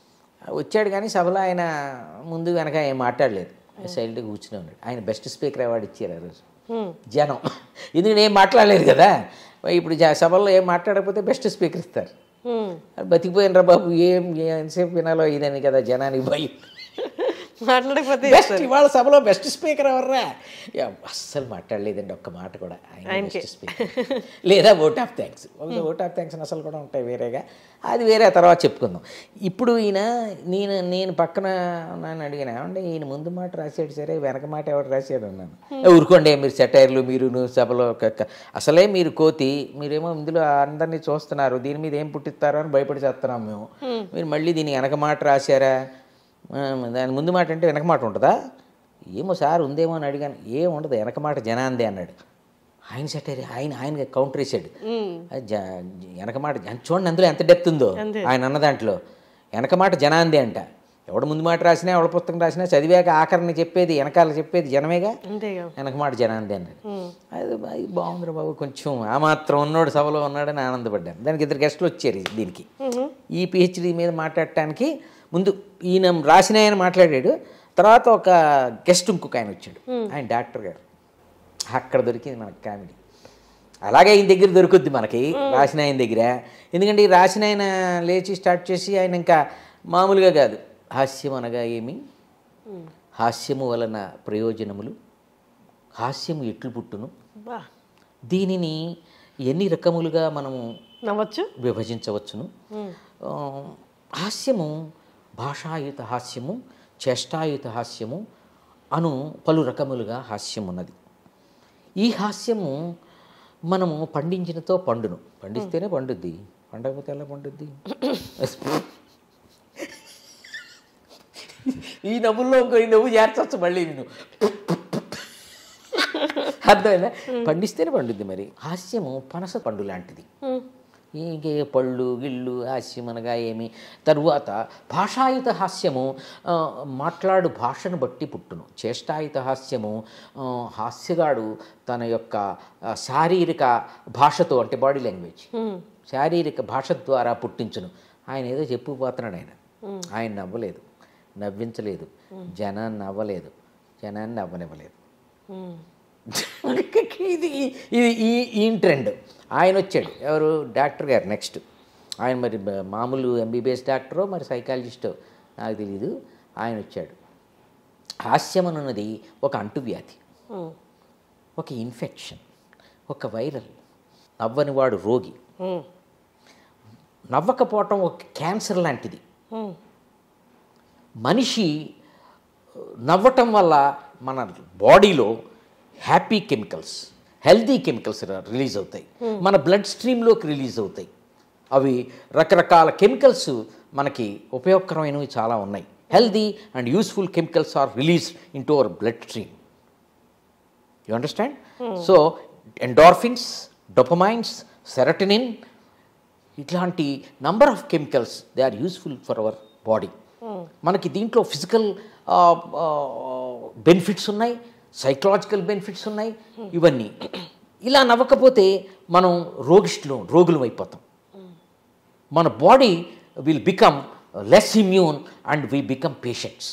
వచ్చాడు కానీ సభలో ఆయన ముందు వెనక ఏం మాట్లాడలేదు సైలెంట్గా కూర్చుని ఉన్నాడు ఆయన బెస్ట్ స్పీకర్ అవార్డు ఇచ్చారు ఆ రోజు జనం ఎందుకంటే ఏం మాట్లాడలేదు కదా ఇప్పుడు జ- సభలో ఏం మాట్లాడకపోతే బెస్ట్ స్పీకర్ ఇస్తారు Hmm. బతికిపోయినరా బాబు ఏం ఏ- ఎంతసేపు వినాలో ఇదని కదా జనానికి భయం మాట్లాడకపోతే బెస్ట్ ఇవాళ సభలో బెస్ట్ స్పీకర్ ఎవర్రా యా, అస్సలు మాట్లాడలేదండి ఒక్క మాట కూడా ఆయన బెస్ట్ స్పీకర్ లేదా vote of thanks vote of thanks అసలు కూడా ఉంటాయి వేరేగా అది వేరే తర్వాత చెప్పుకుందాం ఇప్పుడు ఈయన నేను నేను పక్కన నన్ను అడిగిన అంటే ఈయన ముందు మాట రాసాడు సరే వెనక మాట ఎవరు రాశాడు అన్నాను "ఏ, ఊరుకోండి మీరు సెటైర్లు మీరు నువ్వు సభలో ఒక- ఒక- అసలే మీరు కోతి మీరేమో ఇందులో అందరినీ చూస్తున్నారు దీని మీద ఏం పుట్టిస్తారో అని భయపడి చేస్తున్నాం మేము మీరు మళ్ళీ దీని వెనక మాట రాశారా ఆ, దాని ముందు మాట అంటే వెనక మాట ఉంటుందా ఏమో సార్ ఉందేమో అని అడిగాను ఏం ఉండదు వెనక మాట జనాందే అన్నాడు ఆయన సెటైర్ ఆయన ఆయన కౌంటర్ వేసాడు అది జ- వెనక మాట జన- చూడండి అందులో ఎంత డెప్త్ ఉందో ఆయన అన్న దాంట్లో వెనక మాట జనాందే అంట ఎవడు ముందు మాట రాసినా ఎవడ పుస్తకం రాసినా చదివాక ఆఖరిని చెప్పేది వెనకాల చెప్పేది జనమేగా అంతేగా వెనక మాట జనాందే అన్నాడు అది అది బాగుందిరా బాబు కొంచెం ఆ మాత్రం ఉన్నాడు సభలో ఉన్నాడని ఆనందపడ్డాను దానికి ఇద్దరు గెస్టులు వచ్చారు దీనికి ఈ పిహెచ్డి మీద మాట్లాడటానికి ముందు ఈయన రాసిన ఆయన మాట్లాడాడు తర్వాత ఒక గెస్ట్ ఇంకొక ఆయన వచ్చాడు ఆయన డాక్టర్ గారు అక్కడ దొరికింది మనకి కామెడీ అలాగే ఆయన దగ్గర దొరుకుద్ది మనకి రాసిన ఆయన దగ్గర ఎందుకంటే ఈ రాసిన ఆయన లేచి స్టార్ట్ చేసి ఆయన ఇంకా మామూలుగా కాదు హాస్యం అనగా ఏమి హాస్యము వలన ప్రయోజనములు హాస్యము ఎట్లు పుట్టును బా దీనిని ఎన్ని రకములుగా మనము నవ్వచ్చు విభజించవచ్చును ఆ, హాస్యము భాషాయుత హాస్యము చేష్టాయుత హాస్యము అను పలు రకములుగా హాస్యం ఉన్నది ఈ హాస్యము మనము పండించినతో పండును పండిస్తేనే పండుద్ది పండకపోతే ఎలా పండుద్ది ఈ నవ్వుల్లో ఇంకో ఈ నవ్వు చేర్చచ్చు మళ్ళీ నేను అర్థమైందా పండిస్తేనే పండుద్ది మరి హాస్యము పనస పండు లాంటిది ఇంకే పళ్ళు గిళ్ళు హాస్యం అనగా ఏమి తరువాత భాషాయుత హాస్యము ఆ, మాట్లాడు భాషను బట్టి పుట్టును చేష్టాయుత హాస్యము ఆ, హాస్యగాడు తన యొక్క ఆ, శారీరక భాషతో అంటే బాడీ లాంగ్వేజ్ శారీరక భాష ద్వారా పుట్టించును ఆయన ఏదో చెప్పుకుపోతున్నాడు ఆయన ఆయన నవ్వలేదు నవ్వించలేదు జనాన్ని నవ్వలేదు జనాన్ని నవ్వనివ్వలేదు ఇది ఇది ఈ ఈ ట్రెండ్ ఆయన వచ్చాడు ఎవరు డాక్టర్ గారు నెక్స్ట్ ఆయన మరి బ- మామూలు ఎంబీబీఎస్ డాక్టరో మరి సైకాలజిస్టో నాకు తెలియదు ఆయన వచ్చాడు హాస్యం అన్నది ఒక అంటువ్యాధి ఒక ఇన్ఫెక్షన్ ఒక వైరల్ నవ్వని వాడు రోగి నవ్వకపోవటం ఒక క్యాన్సర్ లాంటిది మనిషి నవ్వటం వల్ల మన బాడీలో happy chemicals healthy chemicals release అవుతాయి మన బ్లడ్ స్ట్రీమ్లోకి రిలీజ్ అవుతాయి అవి రకరకాల కెమికల్స్ మనకి ఉపయోగకరమైనవి చాలా ఉన్నాయి healthy and useful chemicals are release into our blood stream you understand so endorphins dopamines serotonin ఇట్లాంటి number of chemicals they are useful for our body మనకి దీంట్లో ఫిజికల్ బెనిఫిట్స్ ఉన్నాయి సైకలాజికల్ బెనిఫిట్స్ ఉన్నాయి ఇవన్నీ ఇలా నవ్వకపోతే మనం రోగిష్ఠులు రోగులం అయిపోతాం మన body will become less immune and we become patients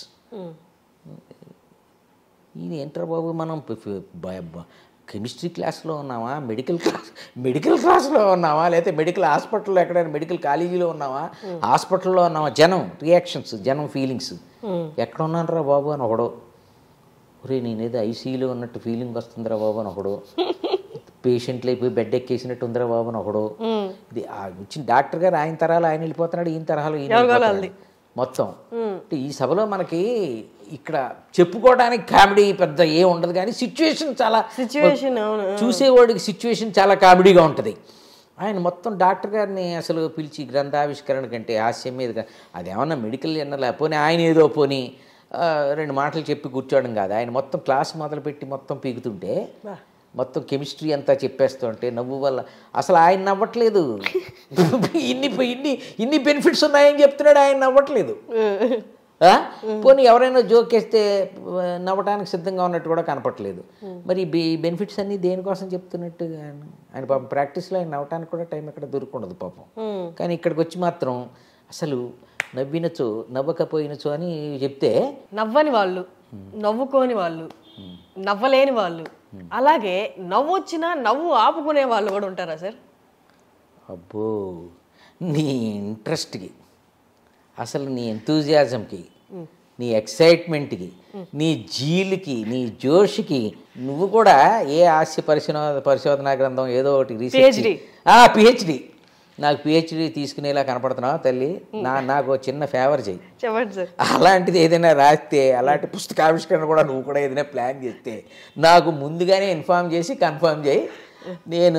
ఇది ఏంట్రా బాబు మనం కెమిస్ట్రీ క్లాస్లో ఉన్నామా మెడికల్ క్లాస్ మెడికల్ క్లాస్లో ఉన్నామా లేకపోతే మెడికల్ హాస్పిటల్లో ఎక్కడైనా మెడికల్ కాలేజీలో ఉన్నామా హాస్పిటల్లో ఉన్నామా జనం రియాక్షన్స్ జనం ఫీలింగ్స్ ఎక్కడ ఉన్నానరా బాబు అని ఒకడు ఒరే నేనేదో ఐసీయూలో ఉన్నట్టు ఫీలింగ్ వస్తుందిరా బాబు అని ఒకడు పేషెంట్లు అయిపోయి బెడ్ ఎక్కేసినట్టు ఉందిరా బాబు అని ఒకడు ఇది ఆ వచ్చిన డాక్టర్ గారు ఆయన తరాలు ఆయన వెళ్ళిపోతున్నాడు ఈయన తరహాలు ఈయన వెళ్ళిపోతున్నాడు. మొత్తం అంటే ఈ సభలో మనకి ఇక్కడ చెప్పుకోవడానికి కామెడీ పెద్ద ఏం ఉండదు కానీ సిచ్యువేషన్ చాలా సిచ్యువేషన్ అవును చూసేవాడికి సిచ్యువేషన్ చాలా కామెడీగా ఉంటుంది ఆయన మొత్తం డాక్టర్ గారిని అసలు పిలిచి గ్రంథావిష్కరణ కంటే హాస్యం మీద అదేమన్నా మెడికల్ జర్నల్ పోనీ ఆయన ఏదో పోనీ ఆ, రెండు మాటలు చెప్పి కూర్చోవడం కాదు ఆయన మొత్తం క్లాస్ మొదలుపెట్టి మొత్తం పీకుతుంటే మొత్తం కెమిస్ట్రీ అంతా చెప్పేస్తుంటే నవ్వు వల్ల అసలు ఆయన నవ్వట్లేదు ఇన్ని ఇన్ని ఇన్ని బెనిఫిట్స్ ఉన్నాయని చెప్తున్నాడు ఆయన నవ్వట్లేదు ఆ? పోనీ ఎవరైనా జోక్ వేస్తే ఆ, నవ్వడానికి సిద్ధంగా ఉన్నట్టు కూడా కనపట్లేదు మరి ఈ బెనిఫిట్స్ అన్నీ దేనికోసం చెప్తున్నట్టు ఆయన ఆయన పాపం ప్రాక్టీస్లో ఆయన నవ్వటానికి కూడా టైం ఎక్కడ దొరుకుండదు పాపం కానీ ఇక్కడికి వచ్చి మాత్రం అసలు నవ్వినచో నవ్వకపోయినచో అని చెప్తే నవ్వని వాళ్ళు నవ్వుకోని వాళ్ళు నవ్వలేని వాళ్ళు అలాగే నవ్వు వచ్చినా నవ్వు ఆపుకునే వాళ్ళు కూడా ఉంటారా సార్ అబ్బో నీ ఇంట్రెస్ట్కి అసలు నీ ఎంతూజియాజంకి నీ ఎక్సైట్మెంట్కి నీ జీలుకి నీ జోష్కి నువ్వు కూడా ఏ హాస్య పరిశోధన పరిశోధనా గ్రంథం ఏదో ఒకటి రీసెర్చ్ PhD. పిహెచ్డి నాకు పిహెచ్డి తీసుకునేలా కనపడుతున్నావా తల్లి నా నాకు ఓ చిన్న ఫేవర్ చెయ్యి చెప్పండి సార్ అలాంటిది ఏదైనా రాస్తే అలాంటి పుస్తకావిష్కరణ కూడా నువ్వు కూడా ఏదైనా ప్లాన్ చేస్తే నాకు ముందుగానే ఇన్ఫామ్ చేసి కన్ఫర్మ్ చేయి నేను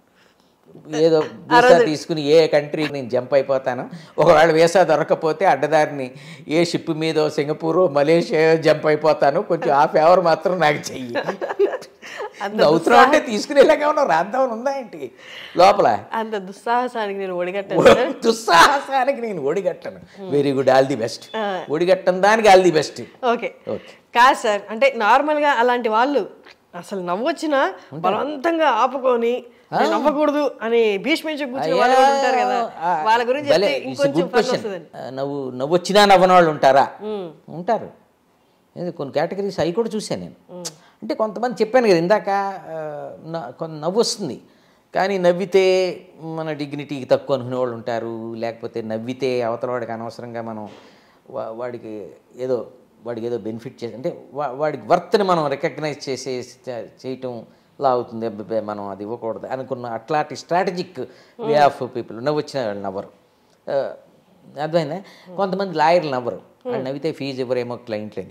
ఏదో వీసా తీసుకుని ఏ కంట్రీ నేను జంప్ అయిపోతాను ఒకవేళ వీసా దొరకకపోతే అడ్డదారిని ఏ షిప్ మీదో సింగపూర్ మలేషియా జంప్ అయిపోతాను కొంచెం ఆ ఫేవర్ మాత్రం నాకు చెయ్యి నవ్వుతున్నావు అంటే తీసుకునేలాగా ఉన్నావు రాద్దామని ఉందా ఏంటి లోపల అంత దుస్సాహసానికి నేను ఒడిగట్టాను దుస్సాహసానికి నేను ఒడిగట్టను very good all the best ఒడిగట్టను దానికి all the best okay okay కాదు సార్ అంటే నార్మల్ గా అలాంటి వాళ్ళు అసలు నవ్వొచ్చినా బలవంతంగా ఆపుకొని నేను నవ్వకూడదు అని భీష్మించి కూర్చుని వాళ్ళు కూడా ఉంటారు కదా వాళ్ళ గురించి చెప్తే ఇంకొంచెం ఫన్ వస్తుందండి నవ్వు నవ్వు వచ్చినా నవ్వని వాళ్ళు ఉంటారా ఉంటారు ఏంది కొన్ని కేటగిరీస్ అవి కూడా చూశాను నేను అంటే కొంతమంది చెప్పాను కదా ఇందాక ఆ, న- కొంత నవ్వు వస్తుంది కానీ నవ్వితే మన డిగ్నిటీకి తక్కువ అనుకునే వాళ్ళు ఉంటారు లేకపోతే నవ్వితే అవతల వాడికి అనవసరంగా మనం వా- వాడికి ఏదో వాడికి ఏదో బెనిఫిట్ చేసి అంటే వా- వాడికి వర్త్ని మనం రికగ్నైజ్ చేసే చే- చేయటం లా అవుతుంది అబ్బబ్బే మనం అది ఇవ్వకూడదు అనుకున్న అట్లాంటి స్ట్రాటజిక్ వే ఆఫ్ పీపుల్ నవ్వు వచ్చిన వాళ్ళు నవ్వరు ఆ, అర్థమైందా కొంతమంది లాయర్లు నవ్వరు వాళ్ళు నవ్వితే ఫీజు ఇవ్వరేమో క్లయింట్లని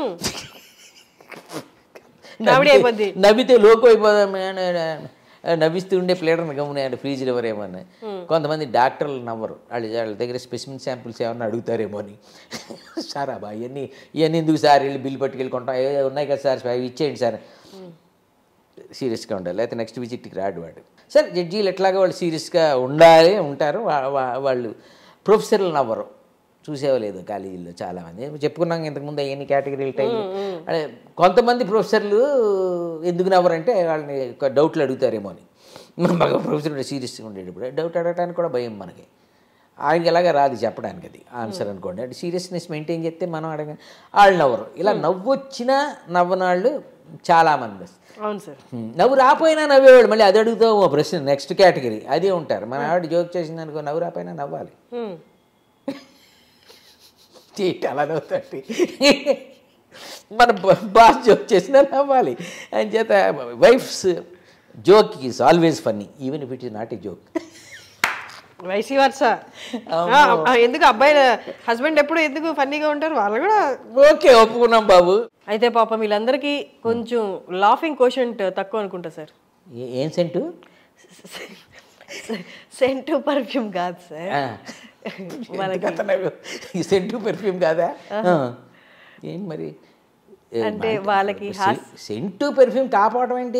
కామెడీ అయిపోద్ది నవ్వితే లోకు అయిపోదాం నవ్విస్తూ ఉండే ప్లేడర్ని గమనించండి ఫీజులు ఎవరేమో అని కొంతమంది డాక్టర్లు నవ్వరు వాళ్ళు వాళ్ళ దగ్గర స్పెసిమిన్ శాంపిల్స్ ఏమన్నా అడుగుతారేమో అని సార్ అబ్బా ఇవన్నీ ఇవన్నీ ఎందుకు సార్ వెళ్ళి బిల్లు పట్టుకెళ్ళి కొంటాం ఏ ఉన్నాయి కదా సార్ అవి ఇచ్చేయండి సార్ సీరియస్గా ఉండాలి లేకపోతే నెక్స్ట్ విజిట్కి రాడు వాడు సరే జడ్జీలు ఎట్లాగా వాళ్ళు సీరియస్గా ఉండాలి ఉంటారు వా- వా- వాళ్ళు ప్రొఫెసర్లు నవ్వరు చూసేవలేదు కాలేజీల్లో చాలామంది చెప్పుకున్నాం ఇంతకుముందు ఎన్ని కేటగిరీలు టైం అదే కొంతమంది ప్రొఫెసర్లు ఎందుకు నవ్వరంటే వాళ్ళని ఒక డౌట్లు అడుగుతారేమో అని మన బాగా ప్రొఫెసర్ సీరియస్గా ఉండేటప్పుడు డౌట్ అడగడానికి కూడా భయం మనకి ఆయనకి ఎలాగా రాదు చెప్పడానికి అది ఆన్సర్ అనుకోండి అంటే సీరియస్నెస్ మెయింటైన్ చేస్తే మనం అడగ వాళ్ళు నవ్వరు ఇలా నవ్వు వచ్చినా నవ్వనాళ్ళు చాలామంది అవును సార్ హ్మ్. నవ్వు రాపోయినా నవ్వేవాళ్ళు మళ్ళీ అది అడుగుతావు ఓ ప్రశ్న నెక్స్ట్ కేటగిరీ అదే ఉంటారు మన ఆవిడ జోక్ చేసింది అనుకో నవ్వు రాపోయినా నవ్వాలి హ్మ్. చీట్ అలా నవ్వుతాటి మన బాస్ జోక్ చేసినా నవ్వాలి అని చేత wife's joke is always funny even if it is not a joke vice versa ఎందుకు అబ్బాయి హస్బెండ్ ఎప్పుడు ఎందుకు ఫన్నీగా ఉంటారు వాళ్ళు కూడా ఓకే ఒప్పుకున్నాం బాబు అయితే పాపం వీళ్ళందరికీ కొంచెం లాఫింగ్ కోషంట్ తక్కువ అనుకుంటా సార్ ఏ- ఏం సెంటు సెంటు పర్ఫ్యూమ్ కాదు సార్ వాళ్ళకి ఈ సెంటు పెర్ఫ్యూమ్ కాదా ఏం మరి ఏ, అంటే మా- వాళ్ళకి సె- సెంటు పెర్ఫ్యూమ్ కాపాడడం ఏంటి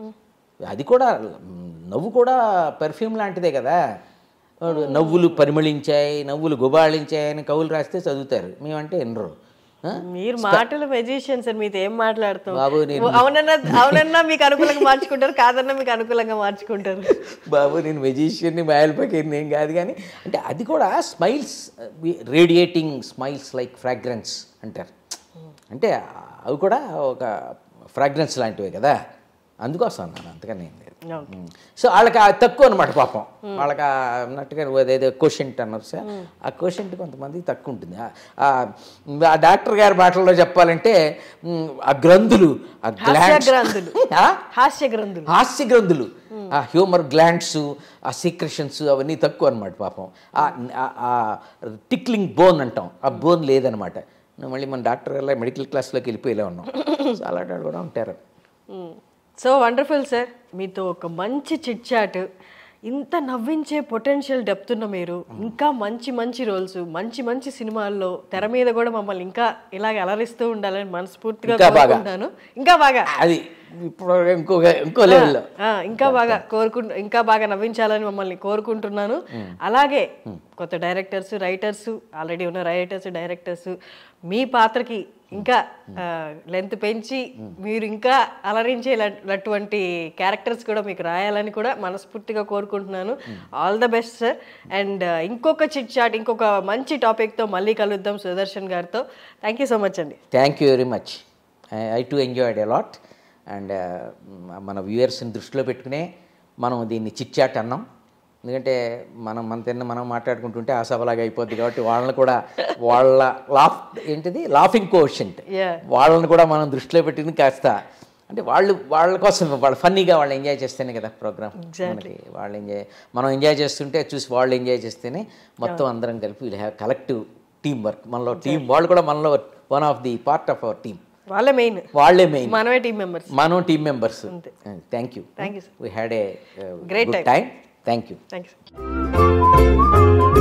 అది కూడా మ్, నవ్వు కూడా పెర్ఫ్యూమ్ లాంటిదే కదా వాడు నవ్వులు పరిమళించాయి నవ్వులు గుబాళించాయి అని కవులు రాస్తే చదువుతారు మేమంటే ఎన్నరు ఆ? మీరు మాటలు మెజిషియన్ సార్ మీతో ఏం మాట్లాడుతాం బాబు నేను అవునన్నా అవునన్నా మీకు అనుకూలంగా మార్చుకుంటారు కాదన్నా మీకు అనుకూలంగా మార్చుకుంటారు బాబు నేను మెజిషియన్ని మాయల్పకేరిని ఏం కాదు కానీ అంటే అది కూడా smiles radiating smiles like fragrance అంటారు అంటే అవి కూడా ఒక ఫ్రాగ్రెన్స్ లాంటివే కదా అందుకోసం అన్నాను అంతకని ఏం లేదు సో వాళ్ళకి ఆ తక్కువ అనమాట పాపం వాళ్ళకి ఆ అన్నట్టుగా అదేదో క్వశ్చన్ అన్నారు సార్ ఆ క్వశ్చన్ కొంతమంది తక్కువ ఉంటుంది ఆ- ఆ- ఆ డాక్టర్ గారి మాటల్లో చెప్పాలంటే మ్, ఆ గ్రంథులు ఆ గ్లాండ్స్ గ్రంథులు. ఆ? హాస్య గ్రంథులు హాస్య గ్రంథులు ఆ హ్యూమర్ గ్లాండ్స్ ఆ సీక్రెషన్స్ అవన్నీ తక్కువ అనమాట పాపం ఆ టిక్లింగ్ బోన్ అంటాం ఆ బోన్ లేదనమాట నువ్వు మళ్ళీ మన డాక్టర్ గారు మెడికల్ క్లాస్లోకి వెళ్ళిపోయేలా ఉన్నాం సో అలాంటి వాళ్ళు కూడా ఉంటారు సో వండర్ఫుల్ సార్ మీతో ఒక మంచి చిట్ చాట్ ఇంత నవ్వించే పొటెన్షియల్ డెప్త్ ఉన్న మీరు ఇంకా మంచి మంచి రోల్స్ మంచి మంచి సినిమాల్లో తెర మీద కూడా మమ్మల్ని ఇంకా ఇలాగ అలరిస్తూ ఉండాలని మనస్ఫూర్తిగా ఇంకా బాగా. కోరుకుంటాను ఇంకా బాగా అది ఇప్పుడు ఇంకొక ఇంకో లెవెల్లో ఆ, ఇంకా బాగా కోరుకుంటు ఇంకా బాగా నవ్వించాలని మమ్మల్ని కోరుకుంటున్నాను అలాగే కొత్త డైరెక్టర్స్ రైటర్స్ ఆల్రెడీ ఉన్న రైటర్స్ డైరెక్టర్స్ మీ పాత్రకి ఇంకా లెంత్ పెంచి మీరు ఇంకా అలరించేటటువంటి క్యారెక్టర్స్ కూడా మీకు రాయాలని కూడా మనస్ఫూర్తిగా కోరుకుంటున్నాను all the best sir and ఇంకొక చిట్ చాట్ ఇంకొక మంచి టాపిక్తో మళ్ళీ కలుద్దాం సుదర్శన్ గారితో థ్యాంక్ యూ సో మచ్ అండి thank you very much I too enjoyed a lot and మన వ్యూయర్స్ని దృష్టిలో పెట్టుకునే మనం దీన్ని చిట్ చాట్ అన్నాం ఎందుకంటే మనం మన తిన్న మనం మాట్లాడుకుంటుంటే ఆ సభలాగా అయిపోద్ది కాబట్టి వాళ్ళని కూడా వాళ్ళ లాఫ్ ఏంటిది లాఫింగ్ కోషంట్ Yeah. వాళ్ళని కూడా మనం దృష్టిలో పెట్టుకుని కాస్త అంటే వాళ్ళు వాళ్ళ కోసం వాళ్ళు ఫన్నీగా వాళ్ళు ఎంజాయ్ చేస్తేనే కదా ప్రోగ్రామ్ మనకి వాళ్ళు ఎంజాయ్ మనం ఎంజాయ్ చేస్తుంటే చూసి వాళ్ళు ఎంజాయ్ చేస్తేనే మొత్తం అందరం కలిపి will have collective team work మనలో టీం వాళ్ళు కూడా మనలో one of the part of our team వాళ్ళే మెయిన్ వాళ్ళే మెయిన్ మనమే టీం మెంబర్స్ మనం team members thank you Thank you, sir. We had a Great good time thank you thank you